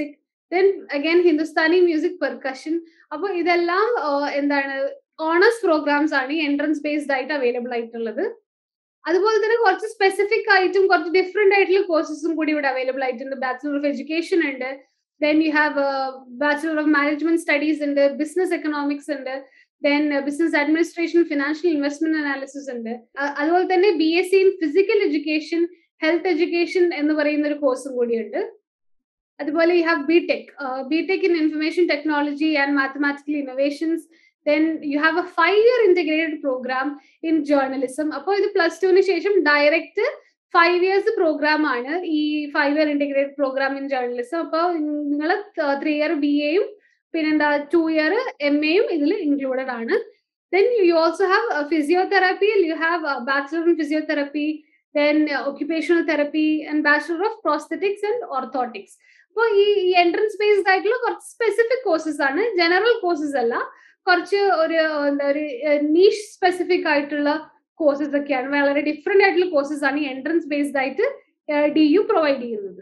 then again Hindustani music percussion അപ്പൊ ഇതെല്ലാം എന്താണ് ഓണേഴ്സ് പ്രോഗ്രാംസ് ആണ് ഈ എൻട്രൻസ് ബേസ്ഡ് ആയിട്ട് അവൈലബിൾ ആയിട്ടുള്ളത് അതുപോലെ തന്നെ കുറച്ച് സ്പെസിഫിക് ആയിട്ടും കുറച്ച് ഡിഫറെന്റ് ആയിട്ടുള്ള കോഴ്സസും കൂടി ഇവിടെ അവൈലബിൾ ആയിട്ടുണ്ട് ബാച്ചുലർ ഓഫ് എഡ്യൂക്കേഷൻ ഉണ്ട് then you have bachelor of management studies ഉണ്ട് ബിസിനസ് എക്കണോമിക്സ് ഉണ്ട് then business administration financial investment analysis ഉണ്ട് അതുപോലെ തന്നെ B S C in physical education health education എന്ന് പറയുന്ന ഒരു കോഴ്സും കൂടിയുണ്ട് അതുപോലെ you have B tech B tech in information technology and mathematical innovations then you have a five year integrated program in journalism അപ്പോൾ ഇത് പ്ലസ് ടുവിന് ശേഷം ഡയറക്റ്റ് ഫൈവ് ഇയേഴ്സ് പ്രോഗ്രാം ആണ് ഈ five year integrated program in journalism അപ്പോൾ നിങ്ങൾ ത്രീ ഇയർ ബി എയും പിന്നെന്താ ടു ഇയർ എം എയും ഇതിൽ ഇൻക്ലൂഡഡ് ആണ് ദെൻ യു ഓൾസോ ഹാവ് ഫിസിയോതെറാപ്പിയിൽ you have bachelor in physiotherapy then occupational therapy and bachelor of prosthetics and orthotics അപ്പോൾ ഈ എൻട്രൻസ് ബേസ്ഡ് ആയിട്ടുള്ള കുറച്ച് സ്പെസിഫിക് കോഴ്സസ് ആണ് ജനറൽ കോഴ്സസ് അല്ല കുറച്ച് ഒരു എന്താ ഒരു നീഷ് സ്പെസിഫിക് ആയിട്ടുള്ള കോഴ്സസ് ഒക്കെയാണ് വളരെ ഡിഫറെന്റ് ആയിട്ടുള്ള കോഴ്സസ് ആണ് ഈ എൻട്രൻസ് ബേസ്ഡ് ആയിട്ട് ഡി യു പ്രൊവൈഡ് ചെയ്യുന്നത്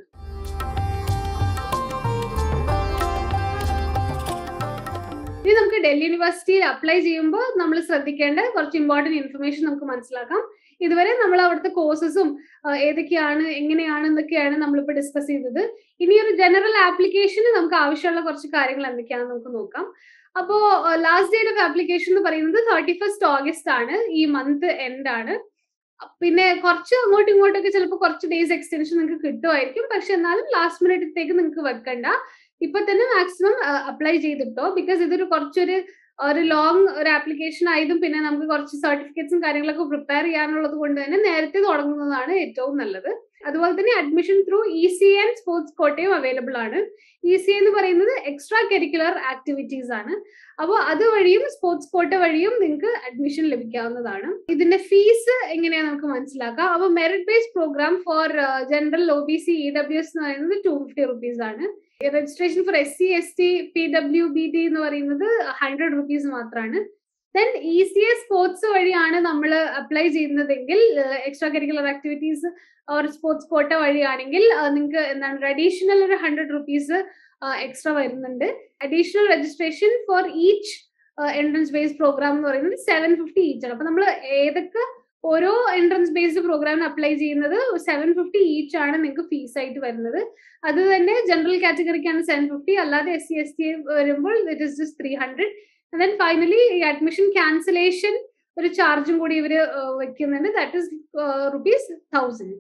ഇനി നമുക്ക് ഡൽഹി യൂണിവേഴ്സിറ്റിയിൽ അപ്ലൈ ചെയ്യുമ്പോൾ നമ്മൾ ശ്രദ്ധിക്കേണ്ട കുറച്ച് ഇമ്പോർട്ടന്റ് ഇൻഫർമേഷൻ നമുക്ക് മനസ്സിലാക്കാം ഇതുവരെ നമ്മൾ അവിടുത്തെ കോഴ്സസും ഏതൊക്കെയാണ് എങ്ങനെയാണ് എന്നൊക്കെയാണ് നമ്മളിപ്പോൾ ഡിസ്കസ് ചെയ്തത് ഇനി ഒരു ജനറൽ ആപ്ലിക്കേഷന് നമുക്ക് ആവശ്യമുള്ള കുറച്ച് കാര്യങ്ങൾ എന്തൊക്കെയാണെന്ന് നമുക്ക് നോക്കാം അപ്പോ ലാസ്റ്റ് ഡേറ്റ് ഓഫ് ആപ്ലിക്കേഷൻ എന്ന് പറയുന്നത് തേർട്ടി ഫസ്റ്റ് ഓഗസ്റ്റ് ആണ് ഈ മന്ത് എൻഡ് ആണ് പിന്നെ കുറച്ച് അങ്ങോട്ടും ഇങ്ങോട്ടൊക്കെ ചിലപ്പോൾ കുറച്ച് ഡേയ്സ് എക്സ്റ്റൻഷൻ നിങ്ങൾക്ക് കിട്ടുമായിരിക്കും പക്ഷെ എന്നാലും ലാസ്റ്റ് മിനിറ്റത്തേക്ക് നിങ്ങൾക്ക് വെക്കണ്ട ഇപ്പൊ തന്നെ മാക്സിമം അപ്ലൈ ചെയ്തിട്ടോ ബിക്കോസ് ഇതൊരു കുറച്ചൊരു ഒരു ലോങ് ഒരു ആപ്ലിക്കേഷൻ ആയതും പിന്നെ നമുക്ക് കുറച്ച് സർട്ടിഫിക്കറ്റ്സും കാര്യങ്ങളൊക്കെ പ്രിപ്പയർ ചെയ്യാനുള്ളത് കൊണ്ട് തന്നെ നേരത്തെ തുടങ്ങുന്നതാണ് ഏറ്റവും നല്ലത് അതുപോലെ തന്നെ admission through E C and sports കോട്ടയും അവൈലബിൾ ആണ് ഇ സി എന്ന് പറയുന്നത് എക്സ്ട്രാ കരിക്കുലർ ആക്ടിവിറ്റീസ് ആണ് അപ്പോൾ അതുവഴിയും സ്പോർട്സ് കോട്ട വഴിയും നിങ്ങൾക്ക് അഡ്മിഷൻ ലഭിക്കാവുന്നതാണ് ഇതിന്റെ ഫീസ് എങ്ങനെയാ നമുക്ക് മനസ്സിലാക്കാം അപ്പോൾ merit based program for general O B C E W S എന്ന് പറയുന്നത് ടു ഫിഫ്റ്റി റുപ്പീസ് ആണ് registration for S C S T P W B T എന്ന് പറയുന്നത് ഹൺഡ്രഡ് റുപ്പീസ് മാത്രമാണ് then E C S sports വഴിയാണ് നമ്മൾ അപ്ലൈ ചെയ്യുന്നതെങ്കിൽ extra curricular activities or sports quota വഴിയാണെങ്കിൽ നിങ്ങൾക്ക് എന്താണ് അഡീഷണൽ ഒരു ഹൺഡ്രഡ് റുപ്പീസ് എക്സ്ട്രാ വരുന്നുണ്ട് additional registration for each entrance based program എന്ന് പറയുന്നത് സെവൻ ഫിഫ്റ്റി ഈച്ച് ആണ് അപ്പൊ നമ്മൾ ഏതൊക്കെ ഓരോ എൻട്രൻസ് ബേസ്ഡ് പ്രോഗ്രാമിന് അപ്ലൈ ചെയ്യുന്നത് സെവൻ ഫിഫ്റ്റി ഈച്ച് ആണ് നിങ്ങൾക്ക് ഫീസ് ആയിട്ട് വരുന്നത് അത് തന്നെ ജനറൽ കാറ്റഗറിക്കാണ് സെവൻ ഫിഫ്റ്റി അല്ലാതെ എസ് സി എസ് ടി വരുമ്പോൾ it is just three hundred then finally ഈ അഡ്മിഷൻ ക്യാൻസലേഷൻ ഒരു ചാർജും കൂടി ഇവര് വെക്കുന്നുണ്ട് ദാറ്റ് ഇസ് റുപ്പീസ് തൗസൻഡ്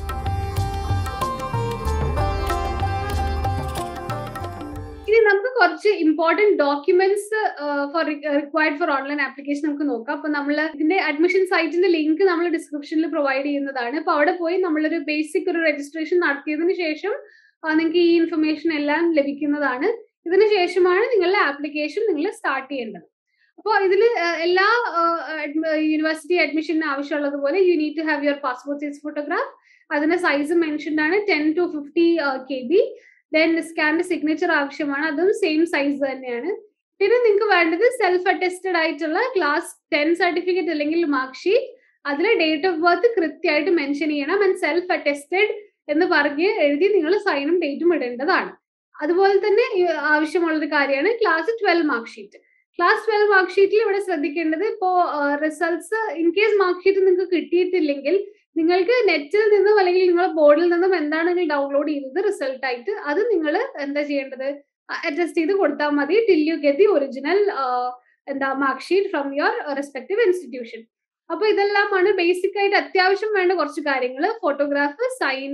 ഇനി നമുക്ക് കുറച്ച് important documents for required for online application നമുക്ക് നോക്കാം അപ്പൊ നമ്മൾ ഇതിന്റെ അഡ്മിഷൻ സൈറ്റിന്റെ ലിങ്ക് നമ്മൾ ഡിസ്ക്രിപ്ഷനിൽ പ്രൊവൈഡ് ചെയ്യുന്നതാണ് അപ്പൊ അവിടെ പോയി നമ്മളൊരു ബേസിക് ഒരു രജിസ്ട്രേഷൻ നടത്തിയതിനു ശേഷം നിങ്ങൾക്ക് ഈ ഇൻഫർമേഷൻ എല്ലാം ലഭിക്കുന്നതാണ് ഇതിന് ശേഷമാണ് നിങ്ങളുടെ ആപ്ലിക്കേഷൻ നിങ്ങൾ സ്റ്റാർട്ട് ചെയ്യേണ്ടത് അപ്പോൾ ഇതിൽ എല്ലാ യൂണിവേഴ്സിറ്റി അഡ്മിഷന് ആവശ്യമുള്ളതുപോലെ you need to have your passport size photograph അതിന്റെ സൈസ് മെൻഷൻഡ് ആണ് ten to fifty K B then scanned signature ആവശ്യമാണ് അതും സെയിം സൈസ് തന്നെയാണ് പിന്നെ നിങ്ങൾക്ക് വേണ്ടത് സെൽഫ് അറ്റസ്റ്റഡ് ആയിട്ടുള്ള ക്ലാസ് ടെൻ സർട്ടിഫിക്കറ്റ് അല്ലെങ്കിൽ മാർക്ക് ഷീറ്റ് അതിലെ ഡേറ്റ് ഓഫ് ബർത്ത് കൃത്യമായിട്ട് മെൻഷൻ ചെയ്യണം ആൻഡ് സെൽഫ് അറ്റസ്റ്റഡ് എന്ന് പറഞ്ഞ് എഴുതി നിങ്ങൾ സൈനും ഡേറ്റും ഇടേണ്ടതാണ് അതുപോലെ തന്നെ ആവശ്യമുള്ളൊരു കാര്യമാണ് class twelve mark sheet class twelve mark ഷീറ്റിൽ ഇവിടെ ശ്രദ്ധിക്കേണ്ടത് ഇപ്പോ results in case mark sheet നിങ്ങൾക്ക് കിട്ടിയിട്ടില്ലെങ്കിൽ നിങ്ങൾക്ക് നെറ്റിൽ നിന്നും അല്ലെങ്കിൽ നിങ്ങളുടെ ബോർഡിൽ നിന്നും എന്താണ് നിങ്ങൾ ഡൗൺലോഡ് ചെയ്തത് റിസൾട്ട് ആയിട്ട് അത് നിങ്ങൾ എന്താ ചെയ്യേണ്ടത് അഡ്ജസ്റ്റ് ചെയ്ത് കൊടുത്താൽ മതി till you get the original എന്താ mark sheet from your respective institution അപ്പൊ ഇതെല്ലാമാണ് ബേസിക് ആയിട്ട് അത്യാവശ്യം വേണ്ട കുറച്ച് കാര്യങ്ങൾ ഫോട്ടോഗ്രാഫ് സൈൻ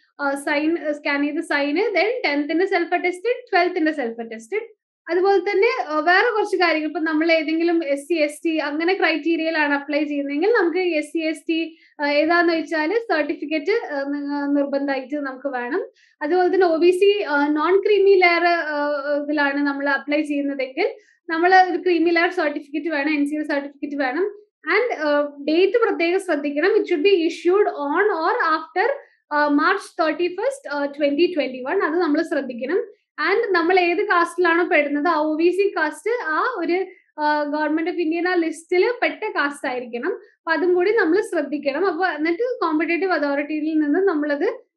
സൈൻ സ്കാൻ ചെയ്ത് സൈന് ദെൻ ടെൻത്തിന്റെ സെൽഫ് അറ്റസ്റ്റഡ് ട്വൽത്തിന്റെ സെൽഫ് അറ്റസ്റ്റഡ് അതുപോലെ തന്നെ വേറെ കുറച്ച് കാര്യങ്ങൾ ഇപ്പൊ നമ്മൾ ഏതെങ്കിലും എസ് സി എസ് ടി അങ്ങനെ ക്രൈറ്റീരിയയിലാണ് അപ്ലൈ ചെയ്യുന്നതെങ്കിൽ നമുക്ക് എസ് സി എസ് ടി ഏതാന്ന് വെച്ചാൽ സർട്ടിഫിക്കറ്റ് നിർബന്ധമായിട്ട് നമുക്ക് വേണം അതുപോലെ തന്നെ O B C non creamy layer ഇതിലാണ് നമ്മൾ അപ്ലൈ ചെയ്യുന്നതെങ്കിൽ നമ്മൾ ഒരു ക്രീമി ലെയർ സർട്ടിഫിക്കറ്റ് വേണം എൻ സി എൽ സർട്ടിഫിക്കറ്റ് വേണം ആൻഡ് ഡേറ്റ് പ്രത്യേകം ശ്രദ്ധിക്കണം it should be issued on or after March thirty first twenty twenty one അത് നമ്മൾ ശ്രദ്ധിക്കണം ആൻഡ് നമ്മൾ ഏത് കാസ്റ്റിലാണോ പെടുന്നത് ആ ഒ ബി സി കാസ്റ്റ് ആ ഒരു ഗവൺമെന്റ് ഓഫ് ഇന്ത്യൻ ആ ലിസ്റ്റിൽ പെട്ട കാസ്റ്റ് ആയിരിക്കണം അപ്പൊ അതും കൂടി നമ്മൾ ശ്രദ്ധിക്കണം അപ്പൊ എന്നിട്ട് കോമ്പറ്റേറ്റീവ് അതോറിറ്റിയിൽ നിന്ന് നമ്മളത്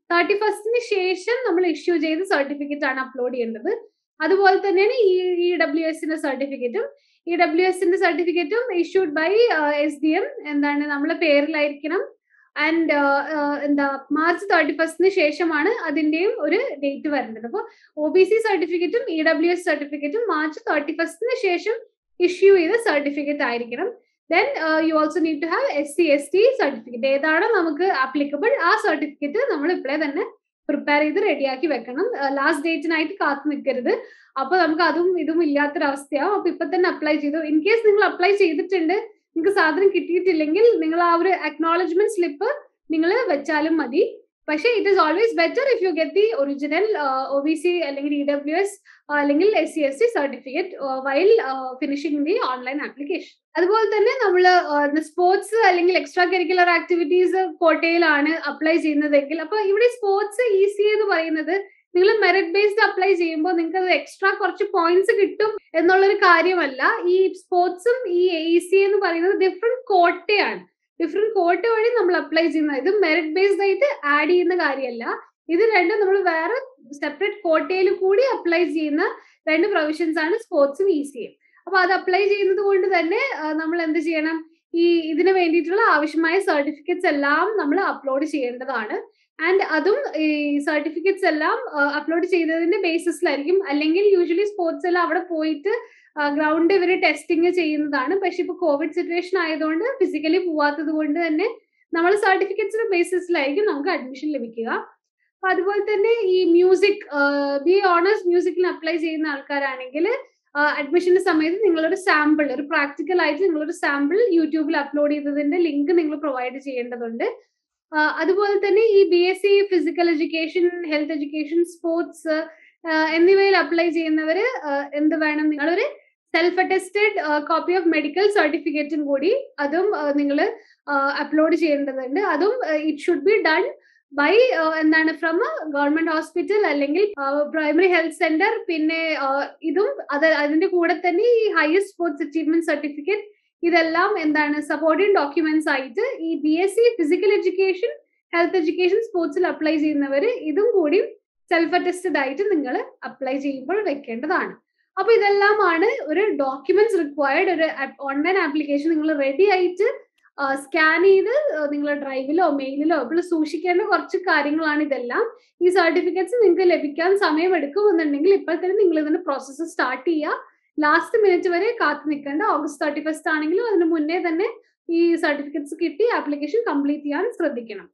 തേർട്ടി ഫസ്റ്റിന് ശേഷം നമ്മൾ ഇഷ്യൂ ചെയ്ത സർട്ടിഫിക്കറ്റ് ആണ് അപ്ലോഡ് ചെയ്യേണ്ടത് അതുപോലെ തന്നെയാണ് ഈ ഇ ഡബ്ല്യു എസിന്റെ സർട്ടിഫിക്കറ്റും ഇ ഡബ്ല്യു എസിന്റെ സർട്ടിഫിക്കറ്റും issued by S D M എന്താണ് നമ്മളെ പേരിലായിരിക്കണം ആൻഡ് എന്താ മാർച്ച് തേർട്ടി ഫസ്റ്റിന് ശേഷമാണ് അതിന്റെയും ഒരു ഡേറ്റ് വരേണ്ടത് അപ്പോൾ ഒ ബി സി സർട്ടിഫിക്കറ്റും ഇ ഡബ്ല്യു എസ് സർട്ടിഫിക്കറ്റും മാർച്ച് തേർട്ടി ഫസ്റ്റിന് ശേഷം ഇഷ്യൂ ചെയ്ത സർട്ടിഫിക്കറ്റ് ആയിരിക്കണം then you also need to have S C S T certificate ഏതാണോ നമുക്ക് ആപ്ലിക്കബിൾ ആ സർട്ടിഫിക്കറ്റ് നമ്മൾ ഇപ്പോഴേ തന്നെ പ്രിപ്പയർ ചെയ്ത് റെഡിയാക്കി വെക്കണം ലാസ്റ്റ് ഡേറ്റിനായിട്ട് കാത്തു നിൽക്കരുത് അപ്പൊ നമുക്ക് അതും ഇതും ഇല്ലാത്തൊരവസ്ഥയാവും അപ്പൊ ഇപ്പൊ തന്നെ അപ്ലൈ ചെയ്തു ഇൻ കേസ് നിങ്ങൾ അപ്ലൈ ചെയ്തിട്ടുണ്ട് നിങ്ങൾക്ക് സാധനം കിട്ടിയിട്ടില്ലെങ്കിൽ നിങ്ങൾ ആ ഒരു അക്നോളജ്മെന്റ് സ്ലിപ്പ് നിങ്ങൾ വെച്ചാലും മതി പക്ഷേ it is always better if you get the original O B C അല്ലെങ്കിൽ ഇ ഡബ്ല്യു എസ് അല്ലെങ്കിൽ S C S T certificate while finishing the online application അതുപോലെ തന്നെ നമ്മൾ സ്പോർട്സ് അല്ലെങ്കിൽ എക്സ്ട്രാ കരിക്കുലർ ആക്ടിവിറ്റീസ് കോട്ടയിലാണ് അപ്ലൈ ചെയ്യുന്നതെങ്കിൽ അപ്പൊ ഇവിടെ സ്പോർട്സ് ഈസി എന്ന് പറയുന്നത് നിങ്ങൾ മെറിറ്റ് ബേസ്ഡ് അപ്ലൈ ചെയ്യുമ്പോൾ നിങ്ങൾക്ക് അത് എക്സ്ട്രാ കുറച്ച് പോയിന്റ്സ് കിട്ടും എന്നുള്ളൊരു കാര്യമല്ല ഈ സ്പോർട്സും ഈ എ സി എന്ന് പറയുന്നത് ഡിഫറെന്റ് കോട്ടയാണ് ഡിഫറെന്റ് കോട്ട വഴി നമ്മൾ അപ്ലൈ ചെയ്യുന്നത് ഇത് മെറിറ്റ് ബേസ്ഡ് ആയിട്ട് ആഡ് ചെയ്യുന്ന കാര്യമല്ല ഇത് രണ്ടും നമ്മൾ വേറെ സെപ്പറേറ്റ് കോട്ടയിൽ കൂടി അപ്ലൈ ചെയ്യുന്ന രണ്ട് പ്രൊവിഷൻസ് ആണ് സ്പോർട്സും ഇ സിയും അപ്പൊ അത് അപ്ലൈ ചെയ്യുന്നത് കൊണ്ട് തന്നെ നമ്മൾ എന്ത് ചെയ്യണം ഈ ഇതിന് വേണ്ടിയിട്ടുള്ള ആവശ്യമായ സർട്ടിഫിക്കറ്റ്സ് എല്ലാം നമ്മൾ അപ്ലോഡ് ചെയ്യേണ്ടതാണ് ആൻഡ് അതും ഈ സർട്ടിഫിക്കറ്റ്സ് എല്ലാം അപ്ലോഡ് ചെയ്തതിന്റെ ബേസിസിലായിരിക്കും അല്ലെങ്കിൽ യൂഷ്വലി സ്പോർട്സ് എല്ലാം അവിടെ പോയിട്ട് ഗ്രൗണ്ട് ഇവർ ടെസ്റ്റിംഗ് ചെയ്യുന്നതാണ് പക്ഷെ ഇപ്പൊ കോവിഡ് സിറ്റുവേഷൻ ആയതുകൊണ്ട് ഫിസിക്കലി പോവാത്തത് കൊണ്ട് തന്നെ നമ്മൾ സർട്ടിഫിക്കറ്റ്സിന്റെ ബേസിസിലായിരിക്കും നമുക്ക് അഡ്മിഷൻ ലഭിക്കുക അപ്പൊ അതുപോലെ തന്നെ ഈ മ്യൂസിക് ബി ഓണേഴ്സ് മ്യൂസിക്കിന് അപ്ലൈ ചെയ്യുന്ന ആൾക്കാരാണെങ്കിൽ അഡ്മിഷന്റെ സമയത്ത് നിങ്ങളൊരു സാമ്പിൾ ഒരു പ്രാക്ടിക്കൽ ആയിട്ട് നിങ്ങളൊരു സാമ്പിൾ യൂട്യൂബിൽ അപ്ലോഡ് ചെയ്തതിന്റെ ലിങ്ക് നിങ്ങൾ പ്രൊവൈഡ് ചെയ്യേണ്ടതുണ്ട് അതുപോലെ തന്നെ ഈ B S C physical education health education sports എന്നിവയിൽ അപ്ലൈ ചെയ്യുന്നവർ എന്ത് വേണം നിങ്ങളൊരു self attested copy of medical സർട്ടിഫിക്കറ്റും കൂടി അതും നിങ്ങൾ അപ്ലോഡ് ചെയ്യേണ്ടതുണ്ട് അതും it should be done by എന്താണ് ഫ്രം ഗവൺമെന്റ് ഹോസ്പിറ്റൽ അല്ലെങ്കിൽ പ്രൈമറി ഹെൽത്ത് സെന്റർ പിന്നെ ഇതും അത് അതിന്റെ കൂടെ തന്നെ ഈ ഹയസ്റ്റ് സ്പോർട്സ് അച്ചീവ്മെന്റ് സർട്ടിഫിക്കറ്റ് ഇതെല്ലാം എന്താണ് സപ്പോർട്ടിംഗ് ഡോക്യുമെന്റ്സ് ആയിട്ട് ഈ B S C physical education health education സ്പോർട്സിൽ അപ്ലൈ ചെയ്യുന്നവർ ഇതും കൂടി സെൽഫ് അറ്റസ്റ്റഡ് ആയിട്ട് നിങ്ങൾ അപ്ലൈ ചെയ്യുമ്പോൾ വെക്കേണ്ടതാണ് അപ്പൊ ഇതെല്ലാമാണ് ഒരു ഡോക്യുമെന്റ്സ് റിക്വയർഡ് ഒരു ഓൺലൈൻ ആപ്ലിക്കേഷൻ നിങ്ങൾ റെഡി ആയിട്ട് സ്കാൻ ചെയ്ത് നിങ്ങൾ ഡ്രൈവിലോ മെയിലിലോ ഇപ്പോൾ സൂക്ഷിക്കേണ്ട കുറച്ച് കാര്യങ്ങളാണ് ഇതെല്ലാം ഈ സർട്ടിഫിക്കറ്റ്സ് നിങ്ങൾക്ക് ലഭിക്കാൻ സമയം എടുക്കുമെന്നുണ്ടെങ്കിൽ ഇപ്പോൾ തന്നെ നിങ്ങൾ ഇതിന്റെ പ്രോസസ്സ് സ്റ്റാർട്ട് ചെയ്യുക ലാസ്റ്റ് മിനിറ്റ് വരെ കാത്തു നിൽക്കേണ്ട ഓഗസ്റ്റ് തേർട്ടി ഫസ്റ്റ് ആണെങ്കിലും അതിന് മുന്നേ തന്നെ ഈ സർട്ടിഫിക്കറ്റ്സ് കിട്ടി ആപ്ലിക്കേഷൻ കംപ്ലീറ്റ് ചെയ്യാൻ ശ്രദ്ധിക്കണം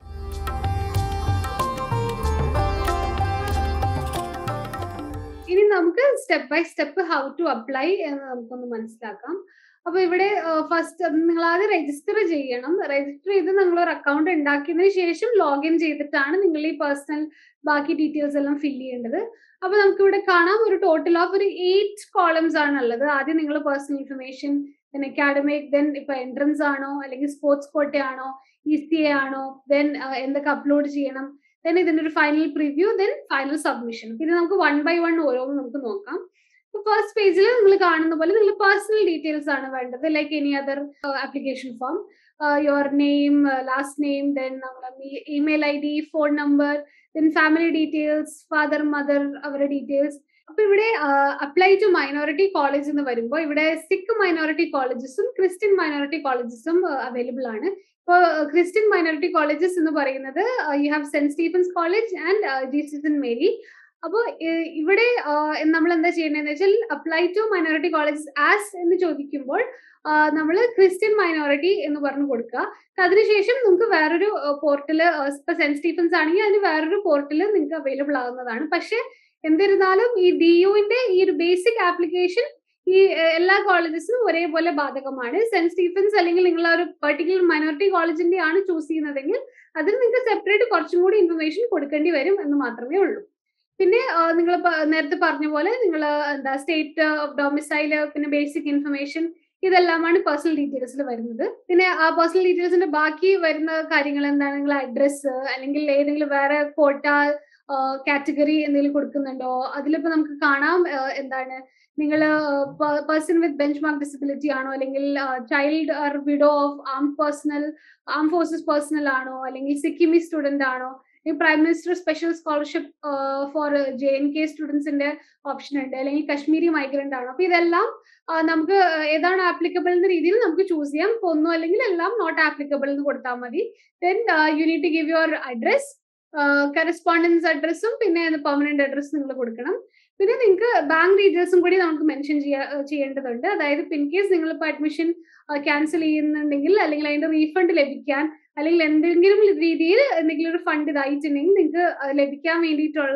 ഇനി നമുക്ക് step by step how to apply എന്ന് നമുക്കൊന്ന് മനസ്സിലാക്കാം അപ്പൊ ഇവിടെ ഫസ്റ്റ് നിങ്ങൾ ആദ്യം രജിസ്റ്റർ ചെയ്യണം രജിസ്റ്റർ ചെയ്ത് നിങ്ങൾ ഒരു അക്കൗണ്ട് ഉണ്ടാക്കിയതിനു ശേഷം ലോഗിൻ ചെയ്തിട്ടാണ് നിങ്ങൾ ഈ പേഴ്സണൽ ബാക്കി ഡീറ്റെയിൽസ് എല്ലാം ഫില്ല് ചെയ്യേണ്ടത് അപ്പൊ നമുക്ക് ഇവിടെ കാണാം ഒരു ടോട്ടൽ ഓഫ് ഒരു എയ്റ്റ് കോളംസ് ആണ് ഉള്ളത് ആദ്യം നിങ്ങൾ personal information then academic then ഇപ്പൊ എൻട്രൻസ് ആണോ അല്ലെങ്കിൽ സ്പോർട്സ് കോട്ടയാണോ ഇ സി എ ആണോ ദെൻ എന്തൊക്കെ അപ്ലോഡ് ചെയ്യണം ദെൻ ഇതിന്റെ ഒരു final preview then final submission ഇത് നമുക്ക് വൺ ബൈ വൺ ഓരോന്നും നമുക്ക് നോക്കാം ഇപ്പൊ ഫസ്റ്റ് പേജിൽ നിങ്ങൾ കാണുന്ന പോലെ നിങ്ങൾ പേഴ്സണൽ ഡീറ്റെയിൽസ് ആണ് വേണ്ടത് like any other application form your name last name then email I D phone number then family details father mother അവരുടെ ഡീറ്റെയിൽസ് അപ്പൊ ഇവിടെ അപ്ലൈ ടു മൈനോറിറ്റി കോളേജ് എന്ന് വരുമ്പോൾ ഇവിടെ സിഖ് മൈനോറിറ്റി കോളേജസും ക്രിസ്ത്യൻ മൈനോറിറ്റി കോളേജസും അവൈലബിൾ ആണ് ഇപ്പോൾ ക്രിസ്ത്യൻ മൈനോറിറ്റി കോളേജസ് എന്ന് പറയുന്നത് you have saint Stephen's college and Jesus in Mary അപ്പോൾ ഇവിടെ നമ്മൾ എന്താ ചെയ്യേണ്ടതെന്ന് വെച്ചാൽ apply to minority colleges as എന്ന് ചോദിക്കുമ്പോൾ നമ്മൾ ക്രിസ്ത്യൻ മൈനോറിറ്റി എന്ന് പറഞ്ഞു കൊടുക്കുക അതിനുശേഷം നിങ്ങൾക്ക് വേറൊരു പോർട്ടല് ഇപ്പൊ സെന്റ് സ്റ്റീഫൻസ് ആണെങ്കിൽ അതിന് വേറൊരു പോർട്ടല് നിങ്ങൾക്ക് അവൈലബിൾ ആവുന്നതാണ് പക്ഷെ എന്നിരുന്നാലും ഈ ഡി യുവിന്റെ ഈ ഒരു ബേസിക് ആപ്ലിക്കേഷൻ ഈ എല്ലാ കോളേജസിനും ഒരേപോലെ ബാധകമാണ് സെന്റ് സ്റ്റീഫൻസ് അല്ലെങ്കിൽ നിങ്ങൾ ഒരു പെർട്ടിക്കുലർ മൈനോറിറ്റി കോളേജിന്റെ ആണ് ചൂസ് ചെയ്യുന്നതെങ്കിൽ അതിന് നിങ്ങൾക്ക് സെപ്പറേറ്റ് കുറച്ചും കൂടി ഇൻഫർമേഷൻ കൊടുക്കേണ്ടി വരും എന്ന് മാത്രമേ ഉള്ളൂ പിന്നെ നിങ്ങൾ നേരത്തെ പറഞ്ഞ പോലെ നിങ്ങൾ എന്താ സ്റ്റേറ്റ് ഓഫ് ഡൊമിസൈല് പിന്നെ ബേസിക് ഇൻഫർമേഷൻ ഇതെല്ലാമാണ് പേഴ്സണൽ ഡീറ്റെയിൽസിൽ വരുന്നത് പിന്നെ ആ പേഴ്സണൽ ഡീറ്റെയിൽസിന്റെ ബാക്കി വരുന്ന കാര്യങ്ങൾ എന്താണ് നിങ്ങൾ അഡ്രസ്സ് അല്ലെങ്കിൽ ഏതെങ്കിലും വേറെ കോട്ട കാറ്റഗറി എന്തെങ്കിലും കൊടുക്കുന്നുണ്ടോ അതിലിപ്പോ നമുക്ക് കാണാം എന്താണ് നിങ്ങൾ person with benchmark disability ആണോ അല്ലെങ്കിൽ child or widow of arm personnel arm forces personnel ആണോ അല്ലെങ്കിൽ സിക്കിമി സ്റ്റുഡന്റ് ആണോ ഈ prime minister special scholarship for J N K സ്റ്റുഡൻസിന്റെ ഓപ്ഷൻ ഉണ്ട് അല്ലെങ്കിൽ കശ്മീരി മൈഗ്രന്റ് ആണ് അപ്പൊ ഇതെല്ലാം നമുക്ക് ഏതാണ് ആപ്ലിക്കബിൾ എന്ന രീതിയിൽ നമുക്ക് ചൂസ് ചെയ്യാം ഇപ്പൊ ഒന്നും അല്ലെങ്കിൽ എല്ലാം നോട്ട് ആപ്ലിക്കബിൾ എന്ന് കൊടുത്താൽ മതി then you need to give your address correspondence അഡ്രസ്സും പിന്നെ പെർമനന്റ് അഡ്രസ് നിങ്ങൾ കൊടുക്കണം പിന്നെ നിങ്ങൾക്ക് ബാങ്ക് ഡീറ്റെയിൽസും കൂടി നമുക്ക് മെൻഷൻ ചെയ്യേണ്ടതുണ്ട് അതായത് ഇൻ കേസ് നിങ്ങൾ ഇപ്പോൾ അഡ്മിഷൻ ക്യാൻസൽ ചെയ്യുന്നുണ്ടെങ്കിൽ അല്ലെങ്കിൽ അതിന്റെ റീഫണ്ട് ലഭിക്കാൻ അല്ലെങ്കിൽ എന്തെങ്കിലും രീതിയിൽ എന്തെങ്കിലും ഒരു ഫണ്ട് ഇതായിട്ടുണ്ടെങ്കിൽ നിങ്ങൾക്ക് ലഭിക്കാൻ വേണ്ടിയിട്ടുള്ള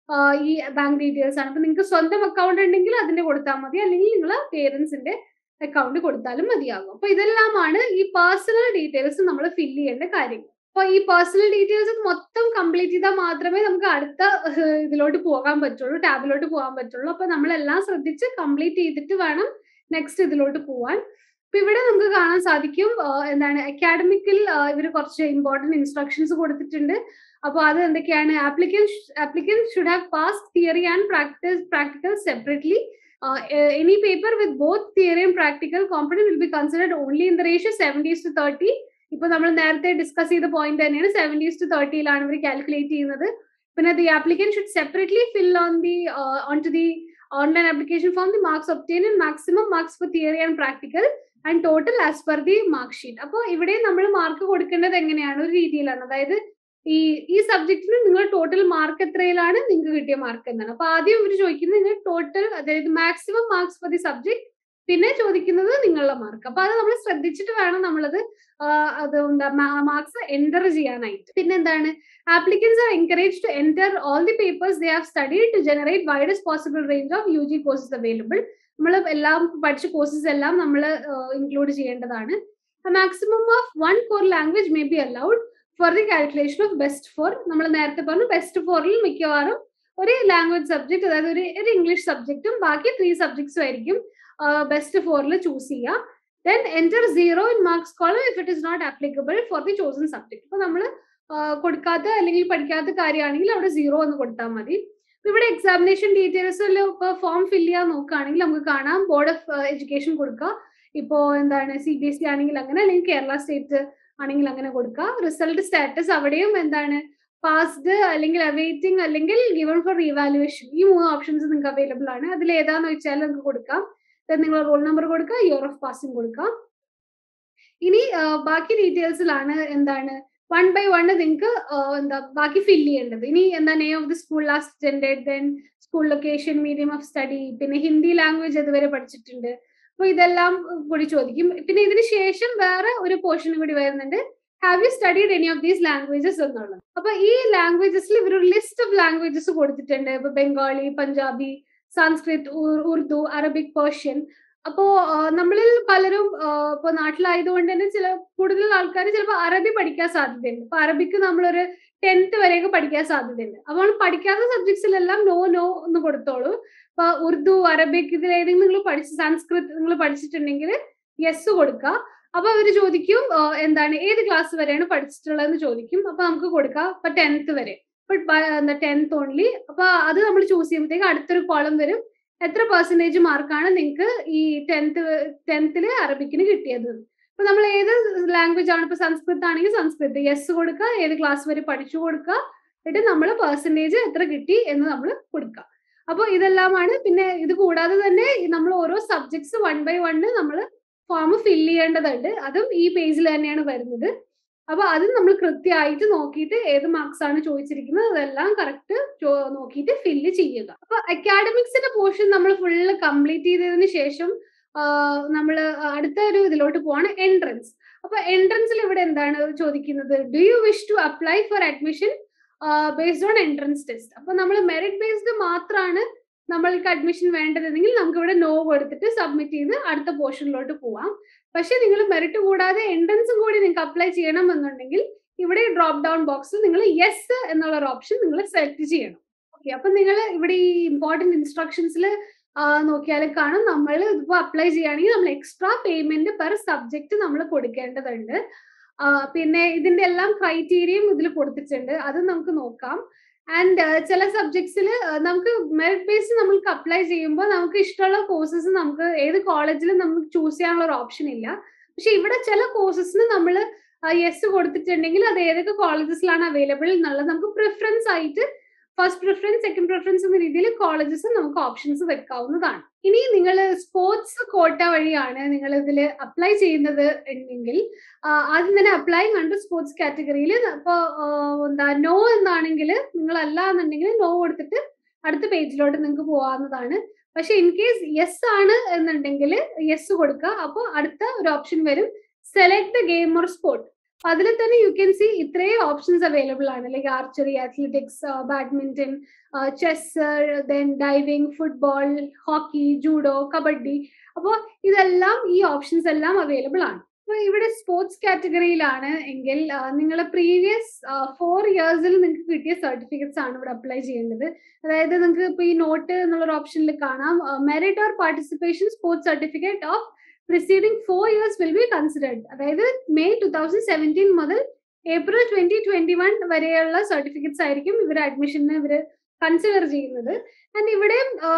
ഈ ബാങ്ക് ഡീറ്റെയിൽസ് ആണ് അപ്പൊ നിങ്ങൾക്ക് സ്വന്തം അക്കൗണ്ട് ഉണ്ടെങ്കിൽ അതിന്റെ കൊടുത്താൽ മതി അല്ലെങ്കിൽ നിങ്ങൾ പേരൻസിന്റെ അക്കൗണ്ട് കൊടുത്താലും മതിയാകും അപ്പൊ ഇതെല്ലാമാണ് ഈ പേഴ്സണൽ ഡീറ്റെയിൽസ് നമ്മൾ ഫില്ല് ചെയ്യേണ്ട കാര്യങ്ങൾ അപ്പൊ ഈ പേഴ്സണൽ ഡീറ്റെയിൽസ് മൊത്തം കംപ്ലീറ്റ് ചെയ്താൽ മാത്രമേ നമുക്ക് അടുത്ത ഇതിലോട്ട് പോകാൻ പറ്റുള്ളൂ ടാബിലോട്ട് പോകാൻ പറ്റുള്ളൂ അപ്പൊ നമ്മളെല്ലാം ശ്രദ്ധിച്ച് കംപ്ലീറ്റ് ചെയ്തിട്ട് വേണം നെക്സ്റ്റ് ഇതിലോട്ട് പോവാൻ അപ്പൊ ഇവിടെ നമുക്ക് കാണാൻ സാധിക്കും എന്താണ് അക്കാഡമിക്കിൽ ഇവർ കുറച്ച് ഇമ്പോർട്ടന്റ് ഇൻസ്ട്രക്ഷൻസ് കൊടുത്തിട്ടുണ്ട് അപ്പോൾ അത് എന്തൊക്കെയാണ് applicant applicant should have pass theory and practice practical separately any paper with both theory and practical component will be considered only in the ratio seventies to thirty ഇപ്പൊ നമ്മൾ നേരത്തെ ഡിസ്കസ് ചെയ്ത പോയിന്റ് തന്നെയാണ് സെവൻറ്റീസ് ടു തേർട്ടിയിലാണ് ഇവർ കാൽക്കുലേറ്റ് ചെയ്യുന്നത് പിന്നെ the applicant should separately fill on the on to the online application form the marks obtained and maximum marks for theory and practical and total as per the mark sheet അപ്പോൾ ഇവിടെ നമ്മൾ മാർക്ക് കൊടുക്കേണ്ടത് എങ്ങനെയാണ് ഒരു രീതിയിലാണ് അതായത് ഈ ഈ സബ്ജക്റ്റിന് നിങ്ങൾ ടോട്ടൽ മാർക്ക് എത്രയിലാണ് നിങ്ങൾക്ക് കിട്ടിയ മാർക്ക് എന്നാണ് അപ്പൊ ആദ്യം ഇവർ ചോദിക്കുന്നത് നിങ്ങൾ ടോട്ടൽ അതായത് maximum marks for the subject പിന്നെ ചോദിക്കുന്നത് നിങ്ങളുടെ മാർക്ക് അപ്പൊ അത് നമ്മൾ ശ്രദ്ധിച്ചിട്ട് വേണം നമ്മളത് അത് എന്താ മാർക്സ് എൻ്റർ ചെയ്യാനായിട്ട് പിന്നെ എന്താണ് applicants are encourage to enter all the papers they have studied to generate widest possible range of U G courses available നമ്മൾ എല്ലാം പഠിച്ച കോഴ്സസ് എല്ലാം നമ്മൾ ഇൻക്ലൂഡ് ചെയ്യേണ്ടതാണ് maximum of one core language may be allowed for the calculation of best four നമ്മൾ നേരത്തെ പറഞ്ഞു ബെസ്റ്റ് ഫോറിൽ മിക്കവാറും ഒരു ലാംഗ്വേജ് സബ്ജക്ട് അതായത് ഒരു ഒരു ഇംഗ്ലീഷ് സബ്ജക്റ്റും ബാക്കി ത്രീ സബ്ജക്ട്സും ആയിരിക്കും ബെസ്റ്റ് ഫോറിൽ ചൂസ് ചെയ്യുക then enter zero in marks column if it is not applicable for the chosen subject ഇപ്പൊ നമ്മൾ കൊടുക്കാത്ത അല്ലെങ്കിൽ പഠിക്കാത്ത കാര്യമാണെങ്കിൽ അവിടെ സീറോ എന്ന് കൊടുത്താൽ മതി ഇവിടെ എക്സാമിനേഷൻ ഡീറ്റെയിൽസ് ഇപ്പൊ ഫോം ഫില്ല് ചെയ്യാൻ നോക്കുകയാണെങ്കിൽ നമുക്ക് കാണാം ബോർഡ് ഓഫ് എഡ്യൂക്കേഷൻ കൊടുക്കുക ഇപ്പോ എന്താണ് സി ബി എസ് സി ആണെങ്കിൽ അങ്ങനെ അല്ലെങ്കിൽ കേരള സ്റ്റേറ്റ് ആണെങ്കിൽ അങ്ങനെ കൊടുക്കുക റിസൾട്ട് സ്റ്റാറ്റസ് അവിടെയും എന്താണ് പാസ്ഡ് അല്ലെങ്കിൽ അവൈറ്റിംഗ് അല്ലെങ്കിൽ ഗിവൺ ഫോർ റീവാലുവേഷൻ ഈ മൂന്ന് ഓപ്ഷൻസ് നിങ്ങൾക്ക് അവൈലബിൾ ആണ് അതിൽ ഏതാന്ന് വെച്ചാൽ നിങ്ങൾക്ക് കൊടുക്കാം നിങ്ങൾ റോൾ നമ്പർ കൊടുക്കുക ഇയർ ഓഫ് പാസിംഗ് കൊടുക്കാം ഇനി ബാക്കി ഡീറ്റെയിൽസിലാണ് എന്താണ് വൺ ബൈ വൺ നിങ്ങൾക്ക് എന്താ ബാക്കി ഫില്ല് ചെയ്യേണ്ടത് ഇനി എന്താ name of the school last attended then school location medium of study പിന്നെ ഹിന്ദി ലാംഗ്വേജ് അതുവരെ പഠിച്ചിട്ടുണ്ട് അപ്പൊ ഇതെല്ലാം കൂടി ചോദിക്കും പിന്നെ ഇതിന് ശേഷം വേറെ ഒരു പോർഷൻ കൂടി വരുന്നുണ്ട് have you studied any of these languages എന്നുള്ളത് അപ്പൊ ഈ ലാംഗ്വേജസിൽ ഇവർ ഒരു ലിസ്റ്റ് ഓഫ് ലാംഗ്വേജസ് കൊടുത്തിട്ടുണ്ട് ഇപ്പൊ ബംഗാളി പഞ്ചാബി സംസ്കൃത് ഉറുദു അറബിക് പേർഷ്യൻ അപ്പോ നമ്മളിൽ പലരും ഇപ്പൊ നാട്ടിലായതുകൊണ്ട് തന്നെ ചില കൂടുതൽ ആൾക്കാർ ചിലപ്പോൾ അറബി പഠിക്കാൻ സാധ്യതയുണ്ട് ഇപ്പൊ അറബിക്ക് നമ്മളൊരു ടെൻത്ത് വരെയൊക്കെ പഠിക്കാൻ സാധ്യതയുണ്ട് അപ്പോൾ പഠിക്കാത്ത സബ്ജക്ട്സിലെല്ലാം നോ നോ എന്ന് കൊടുത്തോളൂ ഇപ്പൊ ഉറുദു അറബിക് ഇതിൽ ഏതെങ്കിലും നിങ്ങൾ പഠിച്ച് സംസ്കൃത് നിങ്ങൾ പഠിച്ചിട്ടുണ്ടെങ്കിൽ യെസ് കൊടുക്കുക അപ്പൊ അവർ ചോദിക്കും എന്താണ് ഏത് ക്ലാസ് വരെയാണ് പഠിച്ചിട്ടുള്ളതെന്ന് ചോദിക്കും അപ്പൊ നമുക്ക് കൊടുക്കാം ഇപ്പൊ ടെൻത്ത് വരെ എന്താ ടെൻത്ത് ഓൺലി അപ്പൊ അത് നമ്മൾ ചൂസ് ചെയ്യുമ്പോഴത്തേക്ക് അടുത്തൊരു കോളം വരും എത്ര പെർസെന്റേജ് മാർക്കാണ് നിങ്ങൾക്ക് ഈ ടെൻത്ത് ടെൻത്തില് അറബിക്കിന് കിട്ടിയത് ഇപ്പൊ നമ്മൾ ഏത് ലാംഗ്വേജ് ആണ് ഇപ്പൊ സംസ്കൃത് ആണെങ്കിൽ സംസ്കൃത് യെസ് കൊടുക്കുക ഏത് ക്ലാസ് വരെ പഠിച്ചു കൊടുക്കുക എന്നിട്ട് നമ്മൾ പെർസെന്റേജ് എത്ര കിട്ടി എന്ന് നമ്മൾ കൊടുക്കുക അപ്പോൾ ഇതെല്ലാമാണ് പിന്നെ ഇത് കൂടാതെ തന്നെ നമ്മൾ ഓരോ സബ്ജക്ട്സ് വൺ ബൈ വണ് നമ്മൾ ഫോം ഫില്ല് ചെയ്യേണ്ടതുണ്ട് അതും ഈ പേജിൽ തന്നെയാണ് വരുന്നത് അപ്പൊ അത് നമ്മൾ കൃത്യമായിട്ട് നോക്കിയിട്ട് ഏത് മാർക്സ് ആണ് ചോദിച്ചിരിക്കുന്നത് അതെല്ലാം കറക്റ്റ് നോക്കിയിട്ട് ഫില്ല് ചെയ്യുക അപ്പൊ അക്കാഡമിക്സിന്റെ പോർഷൻ നമ്മൾ ഫുള്ള് കംപ്ലീറ്റ് ചെയ്തതിന് ശേഷം നമ്മൾ അടുത്ത ഒരു ഇതിലോട്ട് പോവാണ് എൻട്രൻസ് അപ്പൊ എൻട്രൻസിൽ ഇവിടെ എന്താണ് ചോദിക്കുന്നത് do you wish to apply for admission based on entrance test അപ്പൊ നമ്മൾ മെറിറ്റ് ബേസ്ഡ് മാത്രമാണ് നമ്മൾക്ക് അഡ്മിഷൻ വേണ്ടതെങ്കിൽ നമുക്ക് ഇവിടെ നോ കൊടുത്തിട്ട് സബ്മിറ്റ് ചെയ്ത് അടുത്ത പോർഷനിലോട്ട് പോവാം പക്ഷെ നിങ്ങൾ മെറിറ്റ് കൂടാതെ എൻട്രൻസും കൂടി നിങ്ങൾക്ക് അപ്ലൈ ചെയ്യണം എന്നുണ്ടെങ്കിൽ ഇവിടെ ഡ്രോപ്പ് ഡൗൺ ബോക്സിൽ നിങ്ങൾ യെസ് എന്നുള്ള ഒരു ഓപ്ഷൻ നിങ്ങൾ സെലക്ട് ചെയ്യണം ഓക്കെ അപ്പൊ നിങ്ങൾ ഇവിടെ ഈ ഇമ്പോർട്ടന്റ് ഇൻസ്ട്രക്ഷൻസിൽ നോക്കിയാൽ കാണും നമ്മൾ ഇതിപ്പോ അപ്ലൈ ചെയ്യുകയാണെങ്കിൽ നമ്മൾ എക്സ്ട്രാ പേയ്മെന്റ് പെർ സബ്ജക്ട് നമ്മൾ കൊടുക്കേണ്ടതുണ്ട് പിന്നെ ഇതിന്റെ എല്ലാം ക്രൈറ്റീരിയയും ഇതിൽ കൊടുത്തിട്ടുണ്ട് അത് നമുക്ക് നോക്കാം ആൻഡ് ചില സബ്ജക്ട്സിൽ നമുക്ക് മെറിറ്റ് ബേസ് നമ്മൾക്ക് അപ്ലൈ ചെയ്യുമ്പോൾ നമുക്ക് ഇഷ്ടമുള്ള കോഴ്സസ് നമുക്ക് ഏത് കോളേജിലും നമുക്ക് ചൂസ് ചെയ്യാനുള്ള ഒരു ഓപ്ഷൻ ഇല്ല പക്ഷെ ഇവിടെ ചില കോഴ്സസിന് നമ്മൾ യെസ് കൊടുത്തിട്ടുണ്ടെങ്കിൽ അത് ഏതൊക്കെ കോളേജസിലാണ് അവൈലബിൾ എന്നുള്ളത് നമുക്ക് പ്രിഫറൻസ് ആയിട്ട് ഫസ്റ്റ് പ്രിഫറൻസ് സെക്കൻഡ് പ്രിഫറൻസ് എന്ന രീതിയിൽ കോളേജസ് നമുക്ക് ഓപ്ഷൻസ് വെക്കാവുന്നതാണ് ഇനി നിങ്ങൾ സ്പോർട്സ് കോട്ട വഴിയാണ് നിങ്ങൾ ഇതിൽ അപ്ലൈ ചെയ്യുന്നത് ഉണ്ടെങ്കിൽ ആദ്യം തന്നെ അപ്ലൈ കണ്ട് സ്പോർട്സ് കാറ്റഗറിയിൽ ഇപ്പോൾ എന്താ നോ എന്നാണെങ്കിൽ നിങ്ങൾ അല്ല എന്നുണ്ടെങ്കിൽ നോ കൊടുത്തിട്ട് അടുത്ത പേജിലോട്ട് നിങ്ങൾക്ക് പോകാവുന്നതാണ് പക്ഷെ ഇൻ കേസ് യെസ് ആണ് എന്നുണ്ടെങ്കിൽ യെസ് കൊടുക്കുക അപ്പോൾ അടുത്ത ഒരു ഓപ്ഷൻ വരും select the game or sport അതിൽ തന്നെ യു ക്യാൻ സി ഇത്രയും ഓപ്ഷൻസ് അവൈലബിൾ ആണ് like archery athletics badminton chess then diving football hockey judo kabaddi അപ്പോൾ ഇതെല്ലാം ഈ ഓപ്ഷൻസ് എല്ലാം അവൈലബിൾ ആണ് അപ്പൊ ഇവിടെ സ്പോർട്സ് കാറ്റഗറിയിലാണ് എങ്കിൽ നിങ്ങൾ പ്രീവിയസ് ഫോർ ഇയേഴ്സിൽ നിങ്ങൾക്ക് കിട്ടിയ സർട്ടിഫിക്കറ്റ്സ് ആണ് ഇവിടെ അപ്ലൈ ചെയ്യേണ്ടത് അതായത് നിങ്ങൾക്ക് ഇപ്പൊ ഈ നോട്ട് എന്നുള്ള ഓപ്ഷനിൽ കാണാം merit or participation sports certificate of preceding four years will be considered അതായത് മെയ് ടു തൗസൻഡ് സെവൻറ്റീൻ മുതൽ ഏപ്രിൽ ട്വന്റി ട്വന്റി വൺ വരെയുള്ള സർട്ടിഫിക്കറ്റ്സ് ആയിരിക്കും ഇവർ അഡ്മിഷന് ഇവർ കൺസിഡർ ചെയ്യുന്നത് ആൻഡ് ഇവിടെ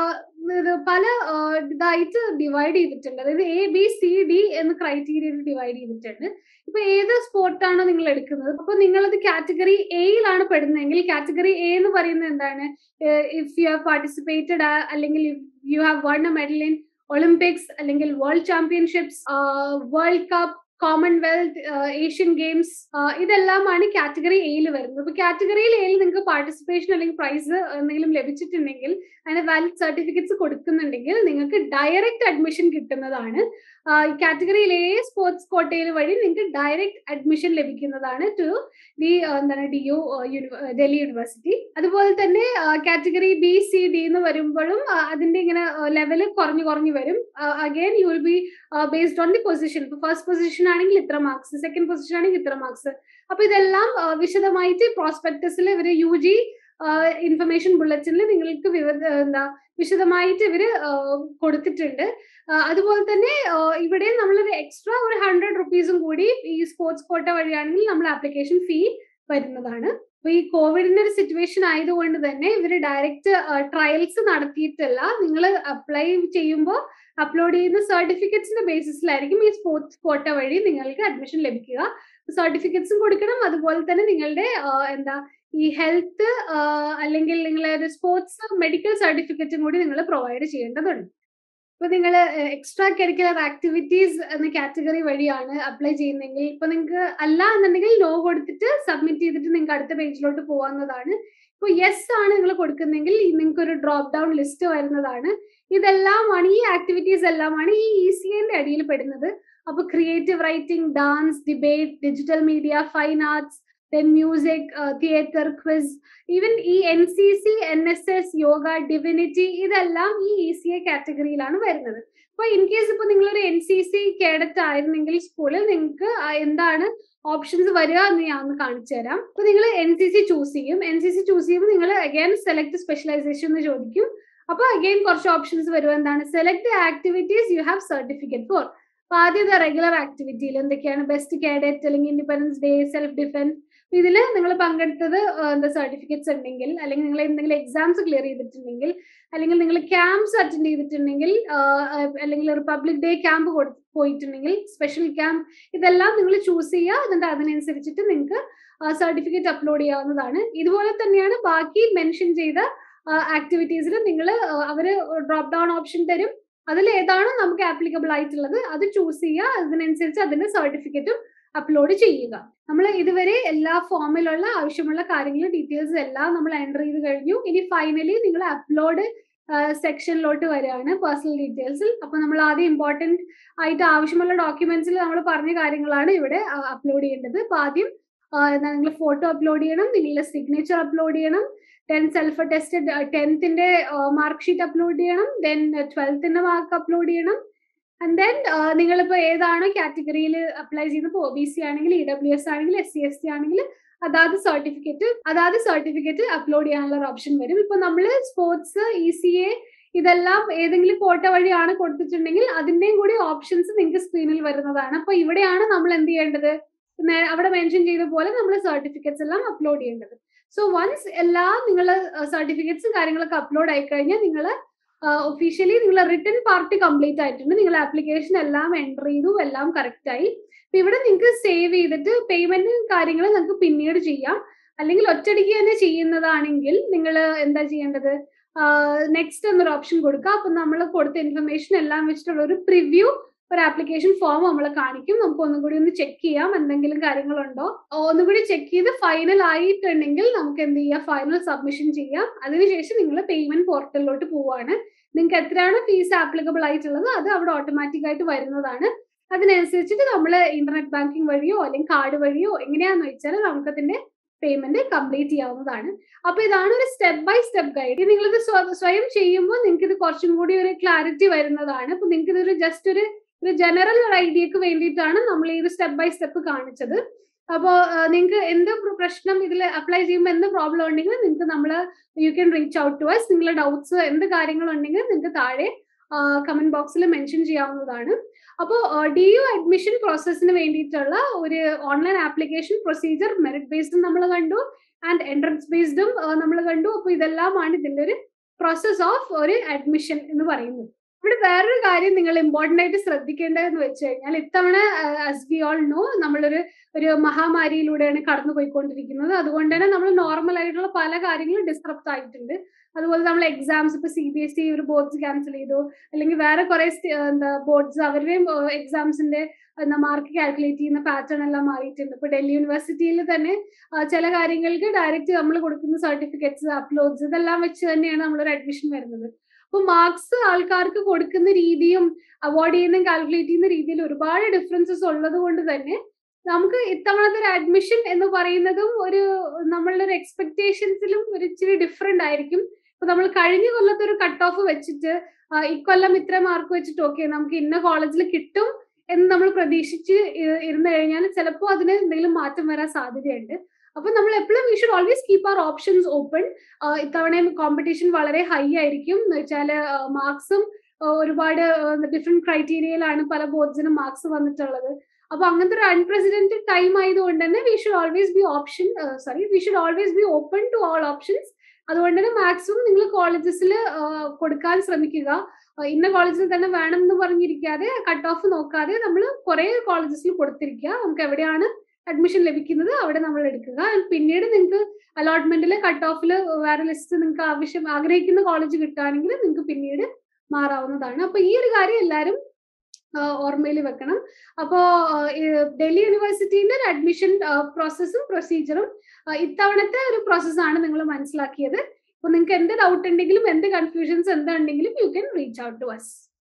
പല ഇതായിട്ട് ഡിവൈഡ് ചെയ്തിട്ടുണ്ട് അതായത് എ ബി സി ഡി എന്ന ക്രൈറ്റീരിയയിൽ ഡിവൈഡ് ചെയ്തിട്ടുണ്ട് ഇപ്പൊ ഏത് സ്പോർട്ടാണോ നിങ്ങൾ എടുക്കുന്നത് അപ്പൊ നിങ്ങളത് കാറ്റഗറി എയിലാണ് പെടുന്നതെങ്കിൽ കാറ്റഗറി എ എന്ന് പറയുന്നത് എന്താണ് ഇഫ് യു ഹാവ് പാർട്ടിസിപ്പേറ്റഡ് അല്ലെങ്കിൽ you have won a medal in Olympics അല്ലെങ്കിൽ world championships world cup commonwealth Asian games ഇതെല്ലാമാണ് കാറ്റഗറി എയിൽ വരുന്നത് അപ്പൊ കാറ്റഗറിയിൽ എയിൽ നിങ്ങൾക്ക് പാർട്ടിസിപ്പേഷൻ അല്ലെങ്കിൽ പ്രൈസ് എന്തെങ്കിലും ലഭിച്ചിട്ടുണ്ടെങ്കിൽ അതിന് വാലിഡ് സർട്ടിഫിക്കറ്റ്സ് കൊടുക്കുന്നുണ്ടെങ്കിൽ നിങ്ങൾക്ക് ഡയറക്റ്റ് അഡ്മിഷൻ കിട്ടുന്നതാണ് കാറ്റഗറിയിൽ എ സ്പോർട്സ് കോട്ടയിൽ വഴി നിങ്ങൾക്ക് ഡയറക്റ്റ് അഡ്മിഷൻ ലഭിക്കുന്നതാണ് ടു ദി എന്താണ് ഡി യു ഡൽഹി യൂണിവേഴ്സിറ്റി അതുപോലെ തന്നെ കാറ്റഗറി ബി സി ഡി എന്ന് വരുമ്പോഴും അതിന്റെ ഇങ്ങനെ ലെവല് കുറഞ്ഞു കുറഞ്ഞു വരും again you will be based on the position ഇപ്പൊ ഫസ്റ്റ് പൊസിഷൻ ആണെങ്കിൽ ഇത്ര മാർക്സ് സെക്കൻഡ് പൊസിഷൻ ആണെങ്കിൽ ഇത്ര മാർക്സ് അപ്പൊ ഇതെല്ലാം വിശദമായിട്ട് പ്രോസ്പെക്ടസിൽ ഇവര് യു ജി ഇൻഫർമേഷൻ ബുള്ളറ്റിനിൽ നിങ്ങൾക്ക് എന്താ വിശദമായിട്ട് ഇവര് കൊടുത്തിട്ടുണ്ട് അതുപോലെ തന്നെ ഇവിടെ നമ്മളൊരു എക്സ്ട്രാ ഒരു ഹൺഡ്രഡ് റുപ്പീസും കൂടി ഈ സ്പോർട്സ് കോട്ട വഴിയാണെങ്കിൽ നമ്മൾ ആപ്ലിക്കേഷൻ ഫീ വരുന്നതാണ് അപ്പൊ ഈ കോവിഡിന്റെ ഒരു സിറ്റുവേഷൻ ആയതുകൊണ്ട് തന്നെ ഇവര് ഡയറക്റ്റ് ട്രയൽസ് നടത്തിയിട്ടല്ല നിങ്ങൾ അപ്ലൈ ചെയ്യുമ്പോൾ അപ്ലോഡ് ചെയ്യുന്ന സർട്ടിഫിക്കറ്റ്സിന്റെ ബേസിസിലായിരിക്കും ഈ സ്പോർട്സ് കോട്ട വഴി നിങ്ങൾക്ക് അഡ്മിഷൻ ലഭിക്കുക സർട്ടിഫിക്കറ്റ്സും കൊടുക്കണം അതുപോലെ തന്നെ നിങ്ങളുടെ എന്താ ഈ ഹെൽത്ത് അല്ലെങ്കിൽ നിങ്ങളെ ഒരു സ്പോർട്സ് മെഡിക്കൽ സർട്ടിഫിക്കറ്റും കൂടി നിങ്ങൾ പ്രൊവൈഡ് ചെയ്യേണ്ടതുണ്ട് ഇപ്പൊ നിങ്ങൾ എക്സ്ട്രാ കരിക്കുലർ ആക്ടിവിറ്റീസ് എന്ന കാറ്റഗറി വഴിയാണ് അപ്ലൈ ചെയ്യുന്നതെങ്കിൽ ഇപ്പൊ നിങ്ങൾക്ക് അല്ല എന്നുണ്ടെങ്കിൽ നോ കൊടുത്തിട്ട് സബ്മിറ്റ് ചെയ്തിട്ട് നിങ്ങൾക്ക് അടുത്ത പേജിലോട്ട് പോകാവുന്നതാണ് ഇപ്പൊ യെസ് ആണ് നിങ്ങൾ കൊടുക്കുന്നെങ്കിൽ നിങ്ങൾക്ക് ഒരു ഡ്രോപ്പ് ഡൗൺ ലിസ്റ്റ് വരുന്നതാണ് ഇതെല്ലാമാണ് ഈ ആക്ടിവിറ്റീസ് എല്ലാമാണ് ഈ ഇ സി എന്റെ അടിയിൽ പെടുന്നത് അപ്പൊ creative writing dance debate digital media fine arts then music theatre quiz even ഈ N C C N S S yoga divinity ഇതെല്ലാം ഈ ഇ സി എ കാറ്റഗറിയിലാണ് വരുന്നത് അപ്പൊ ഇൻ കേസ് ഇപ്പൊ നിങ്ങളൊരു എൻ സി സി കേഡറ്റ് ആയിരുന്നെങ്കിൽ സ്കൂളിൽ നിങ്ങൾക്ക് എന്താണ് ഓപ്ഷൻസ് വരിക എന്ന് ഞാൻ ഒന്ന് കാണിച്ചു തരാം അപ്പൊ നിങ്ങൾ എൻ സി സി ചൂസ് ചെയ്യും എൻ സി സി ചൂസ് ചെയ്യുമ്പോൾ നിങ്ങൾ അഗൈൻ സെലക്ട് സ്പെഷ്യലൈസേഷൻ എന്ന് ചോദിക്കും അപ്പൊ അഗൈൻ കുറച്ച് ഓപ്ഷൻസ് വരും എന്താണ് select activities you have certificate for അപ്പൊ ആദ്യത്തെ റെഗുലർ ആക്ടിവിറ്റിയിൽ എന്തൊക്കെയാണ് ബെസ്റ്റ് കാഡറ്റ് അല്ലെങ്കിൽ ഇൻഡിപെൻഡൻസ് ഡേ സെൽഫ് ഡിഫൻസ് ഇതിൽ നിങ്ങൾ പങ്കെടുത്തത് എന്താ സർട്ടിഫിക്കറ്റ്സ് ഉണ്ടെങ്കിൽ അല്ലെങ്കിൽ നിങ്ങൾ എന്തെങ്കിലും എക്സാംസ് ക്ലിയർ ചെയ്തിട്ടുണ്ടെങ്കിൽ അല്ലെങ്കിൽ നിങ്ങൾ ക്യാമ്പ്സ് അറ്റൻഡ് ചെയ്തിട്ടുണ്ടെങ്കിൽ അല്ലെങ്കിൽ റിപ്പബ്ലിക് ഡേ ക്യാമ്പ് പോയിട്ടുണ്ടെങ്കിൽ സ്പെഷ്യൽ ക്യാമ്പ് ഇതെല്ലാം നിങ്ങൾ ചൂസ് ചെയ്യുക എന്നിട്ട് അതിനനുസരിച്ചിട്ട് നിങ്ങൾക്ക് സർട്ടിഫിക്കറ്റ് അപ്ലോഡ് ചെയ്യാവുന്നതാണ് ഇതുപോലെ തന്നെയാണ് ബാക്കി മെൻഷൻ ചെയ്ത ആക്ടിവിറ്റീസിൽ നിങ്ങൾ അവർ ഡ്രോപ്പ് ഡൗൺ ഓപ്ഷൻ തരും അതിൽ ഏതാണ് നമുക്ക് ആപ്ലിക്കബിൾ ആയിട്ടുള്ളത് അത് ചൂസ് ചെയ്യുക അതിനനുസരിച്ച് അതിന്റെ സർട്ടിഫിക്കറ്റും അപ്ലോഡ് ചെയ്യുക നമ്മൾ ഇതുവരെ എല്ലാ ഫോമിലുള്ള ആവശ്യമുള്ള കാര്യങ്ങളും ഡീറ്റെയിൽസ് എല്ലാം നമ്മൾ എൻ്റർ ചെയ്ത് കഴിഞ്ഞു ഇനി ഫൈനലി നിങ്ങൾ അപ്ലോഡ് സെക്ഷനിലോട്ട് വരികയാണ് പേഴ്സണൽ ഡീറ്റെയിൽസിൽ അപ്പൊ നമ്മൾ ആദ്യം ഇമ്പോർട്ടന്റ് ആയിട്ട് ആവശ്യമുള്ള ഡോക്യുമെന്റ്സിൽ നമ്മൾ പറഞ്ഞ കാര്യങ്ങളാണ് ഇവിടെ അപ്ലോഡ് ചെയ്യേണ്ടത് അപ്പൊ ആദ്യം നിങ്ങൾ ഫോട്ടോ അപ്ലോഡ് ചെയ്യണം നിങ്ങളുടെ സിഗ്നേച്ചർ അപ്ലോഡ് ചെയ്യണം ദെൻ സെൽഫ് ടെസ്റ്റഡ് ടെൻത്തിന്റെ മാർക്ക് ഷീറ്റ് അപ്ലോഡ് ചെയ്യണം ദെൻ ട്വൽത്തിന്റെ മാർക്ക് അപ്ലോഡ് ചെയ്യണം ആൻഡ് ദെൻ നിങ്ങളിപ്പോൾ ഏതാണോ കാറ്റഗറിയിൽ അപ്ലൈ ചെയ്യുന്നത് ഒ ബി സി ആണെങ്കിൽ ഇ ഡബ്ല്യു എസ് ആണെങ്കിൽ എസ് സി എസ് ടി ആണെങ്കിൽ അതാത് സർട്ടിഫിക്കറ്റ് അതാത് സർട്ടിഫിക്കറ്റ് അപ്ലോഡ് ചെയ്യാനുള്ള ഒരു ഓപ്ഷൻ വരും ഇപ്പൊ നമ്മൾ സ്പോർട്സ് ഇ സി എ ഇതെല്ലാം ഏതെങ്കിലും കോട്ട വഴിയാണ് കൊടുത്തിട്ടുണ്ടെങ്കിൽ അതിന്റെയും കൂടി ഓപ്ഷൻസ് നിങ്ങൾക്ക് സ്ക്രീനിൽ വരുന്നതാണ് അപ്പൊ ഇവിടെയാണ് നമ്മൾ എന്ത് ചെയ്യേണ്ടത് അവിടെ മെൻഷൻ ചെയ്ത പോലെ നമ്മൾ സർട്ടിഫിക്കറ്റ്സ് എല്ലാം അപ്ലോഡ് ചെയ്യേണ്ടത് സോ വൺസ് എല്ലാ നിങ്ങൾ സർട്ടിഫിക്കറ്റ്സും കാര്യങ്ങളൊക്കെ അപ്ലോഡ് ആയി കഴിഞ്ഞാൽ നിങ്ങൾ ഒഫീഷ്യലി നിങ്ങൾ റിട്ടേൺ പാർട്ട് കംപ്ലീറ്റ് ആയിട്ടുണ്ട് നിങ്ങൾ ആപ്ലിക്കേഷൻ എല്ലാം എൻ്റർ ചെയ്തു എല്ലാം കറക്റ്റ് ആയി അപ്പൊ ഇവിടെ നിങ്ങൾക്ക് സേവ് ചെയ്തിട്ട് പേയ്മെന്റും കാര്യങ്ങളും നിങ്ങൾക്ക് പിന്നീട് ചെയ്യാം അല്ലെങ്കിൽ ഒറ്റയടിക്ക് തന്നെ ചെയ്യുന്നതാണെങ്കിൽ നിങ്ങൾ എന്താ ചെയ്യേണ്ടത് നെക്സ്റ്റ് എന്നൊരു ഓപ്ഷൻ കൊടുക്കുക അപ്പൊ നമ്മൾ കൊടുത്ത ഇൻഫർമേഷൻ എല്ലാം വെച്ചിട്ടുള്ള ഒരു പ്രിവ്യൂ ഒരു ആപ്ലിക്കേഷൻ ഫോം നമ്മൾ കാണിക്കും നമുക്ക് ഒന്നും കൂടി ഒന്ന് ചെക്ക് ചെയ്യാം എന്തെങ്കിലും കാര്യങ്ങളുണ്ടോ ഒന്നും കൂടി ചെക്ക് ചെയ്ത് ഫൈനൽ ആയിട്ടുണ്ടെങ്കിൽ നമുക്ക് എന്ത് ചെയ്യാം ഫൈനൽ സബ്മിഷൻ ചെയ്യാം അതിനുശേഷം നിങ്ങൾ പേയ്മെന്റ് പോർട്ടലിലോട്ട് പോവാണ് നിങ്ങൾക്ക് എത്രയാണ് ഫീസ് ആപ്ലിക്കബിൾ ആയിട്ടുള്ളത് അത് അവിടെ ഓട്ടോമാറ്റിക് ആയിട്ട് വരുന്നതാണ് അതിനനുസരിച്ചിട്ട് നമ്മൾ ഇന്റർനെറ്റ് ബാങ്കിങ് വഴിയോ അല്ലെങ്കിൽ കാർഡ് വഴിയോ എങ്ങനെയാന്ന് വെച്ചാൽ നമുക്ക് അതിന്റെ പേയ്മെന്റ് കംപ്ലീറ്റ് ചെയ്യാവുന്നതാണ് അപ്പൊ ഇതാണ് ഒരു സ്റ്റെപ്പ് ബൈ സ്റ്റെപ്പ് ഗൈഡ് നിങ്ങളിത് സ്വയം ചെയ്യുമ്പോൾ നിങ്ങൾക്ക് ഇത് കുറച്ചും കൂടി ഒരു ക്ലാരിറ്റി വരുന്നതാണ് അപ്പൊ നിങ്ങൾക്ക് ഇതൊരു ജസ്റ്റ് ഒരു ഒരു ജനറൽ ഒരു ഐഡിയക്ക് വേണ്ടിയിട്ടാണ് നമ്മൾ ഈ ഒരു സ്റ്റെപ്പ് ബൈ സ്റ്റെപ്പ് കാണിച്ചത് അപ്പോൾ നിങ്ങൾക്ക് എന്ത് പ്രശ്നം ഇതിൽ അപ്ലൈ ചെയ്യുമ്പോൾ എന്ത് പ്രോബ്ലം ഉണ്ടെങ്കിൽ നിങ്ങൾക്ക് നമ്മൾ you can reach out to us നിങ്ങളുടെ ഡൗട്ട്സ് എന്ത് കാര്യങ്ങളുണ്ടെങ്കിൽ നിങ്ങൾക്ക് താഴെ കമന്റ് ബോക്സിൽ മെൻഷൻ ചെയ്യാവുന്നതാണ് അപ്പോൾ ഡി യു അഡ്മിഷൻ പ്രോസസ്സിന് വേണ്ടിയിട്ടുള്ള ഒരു ഓൺലൈൻ ആപ്ലിക്കേഷൻ പ്രൊസീജിയർ മെറിറ്റ് ബേസ്ഡും നമ്മൾ കണ്ടു ആൻഡ് എൻട്രൻസ് ബേസ്ഡും നമ്മൾ കണ്ടു അപ്പോൾ ഇതെല്ലാമാണ് ഇതിന്റെ ഒരു പ്രോസസ് ഓഫ് ഒരു അഡ്മിഷൻ എന്ന് പറയുന്നത് ഇവിടെ വേറൊരു കാര്യം നിങ്ങൾ ഇമ്പോർട്ടന്റ് ആയിട്ട് ശ്രദ്ധിക്കേണ്ടതെന്ന് വെച്ച് കഴിഞ്ഞാൽ ഇത്തവണ ആസ് വി ഓൾ നോ നമ്മളൊരു ഒരു മഹാമാരിയിലൂടെയാണ് കടന്നു പോയിക്കൊണ്ടിരിക്കുന്നത് അതുകൊണ്ട് തന്നെ നമ്മൾ നോർമൽ ആയിട്ടുള്ള പല കാര്യങ്ങളും ഡിസ്റപ്റ്റ് ആയിട്ടുണ്ട് അതുപോലെ നമ്മൾ എക്സാംസ് ഇപ്പൊ സി ബി എസ് ഇ ഒരു ബോർഡ്സ് ക്യാൻസൽ ചെയ്തു അല്ലെങ്കിൽ വേറെ കുറെ എന്താ ബോർഡ്സ് അവരുടെയും എക്സാംസിന്റെ എന്താ മാർക്ക് കാൽക്കുലേറ്റ് ചെയ്യുന്ന പാറ്റേൺ എല്ലാം മാറിയിട്ടുണ്ട് ഇപ്പൊ ഡൽഹി യൂണിവേഴ്സിറ്റിയിൽ തന്നെ ചില കാര്യങ്ങൾക്ക് ഡയറക്റ്റ് നമ്മൾ കൊടുക്കുന്ന സർട്ടിഫിക്കറ്റ്സ് അപ്ലോഡ്സ് ഇതെല്ലാം വെച്ച് തന്നെയാണ് നമ്മളൊരു അഡ്മിഷൻ വരുന്നത് അപ്പൊ മാർക്സ് ആൾക്കാർക്ക് കൊടുക്കുന്ന രീതിയും അവോർഡ് ചെയ്യുന്ന കാൽക്കുലേറ്റ് ചെയ്യുന്ന രീതിയിൽ ഒരുപാട് ഡിഫറൻസസ് ഉള്ളത് കൊണ്ട് തന്നെ നമുക്ക് ഇത്തവണത്തെ ഒരു അഡ്മിഷൻ എന്ന് പറയുന്നതും ഒരു നമ്മളുടെ ഒരു എക്സ്പെക്ടേഷൻസിലും ഒരു ഇച്ചിരി ഡിഫറെന്റ് ആയിരിക്കും ഇപ്പൊ നമ്മൾ കഴിഞ്ഞ കൊല്ലത്തെ ഒരു കട്ട് ഓഫ് വെച്ചിട്ട് ഇക്കൊല്ലം ഇത്ര മാർക്ക് വെച്ചിട്ട് ഓക്കെ നമുക്ക് ഇന്ന കോളേജിൽ കിട്ടും എന്ന് നമ്മൾ പ്രതീക്ഷിച്ച് ഇരുന്ന് കഴിഞ്ഞാൽ ചിലപ്പോൾ അതിന് എന്തെങ്കിലും മാറ്റം വരാൻ സാധ്യതയുണ്ട് അപ്പൊ നമ്മൾ എപ്പോഴും we should always keep our options open ഇത്തവണയും കോമ്പറ്റീഷൻ വളരെ ഹൈ ആയിരിക്കും എന്ന് വെച്ചാൽ മാർക്സും ഒരുപാട് ഡിഫറെന്റ് ക്രൈറ്റീരിയയിലാണ് പല ബോർഡ്സിനും മാർക്സ് വന്നിട്ടുള്ളത് അപ്പൊ അങ്ങനത്തെ ഒരു അൺപ്രസിഡന്റഡ് ടൈം ആയതുകൊണ്ട് തന്നെ we should always be option sorry we should always be open to all options അതുകൊണ്ട് തന്നെ മാക്സിമം നിങ്ങൾ കോളേജസിൽ കൊടുക്കാൻ ശ്രമിക്കുക ഇന്ന കോളേജിൽ തന്നെ വേണം എന്ന് പറഞ്ഞിരിക്കാതെ കട്ട് ഓഫ് നോക്കാതെ നമ്മൾ കുറെ കോളേജസിൽ കൊടുത്തിരിക്കുക നമുക്ക് എവിടെയാണ് അഡ്മിഷൻ ലഭിക്കുന്നത് അവിടെ നമ്മൾ എടുക്കുക പിന്നീട് നിങ്ങൾക്ക് അലോട്ട്മെന്റിൽ കട്ട് ഓഫിൽ വേറെ ലിസ്റ്റ് നിങ്ങൾക്ക് ആവശ്യം ആഗ്രഹിക്കുന്ന കോളേജ് കിട്ടുകയാണെങ്കിൽ നിങ്ങൾക്ക് പിന്നീട് മാറാവുന്നതാണ് അപ്പൊ ഈ ഒരു കാര്യം എല്ലാവരും ഓർമ്മയിൽ വെക്കണം അപ്പോ ഡൽഹി യൂണിവേഴ്സിറ്റിന്റെ ഒരു അഡ്മിഷൻ പ്രോസസ്സും പ്രൊസീജിയറും ഇത്തവണത്തെ ഒരു പ്രോസസ്സാണ് നിങ്ങൾ മനസ്സിലാക്കിയത് അപ്പൊ നിങ്ങൾക്ക് എന്ത് ഡൗട്ട് ഉണ്ടെങ്കിലും എന്ത് കൺഫ്യൂഷൻസ് എന്തുണ്ടെങ്കിലും you can reach out to us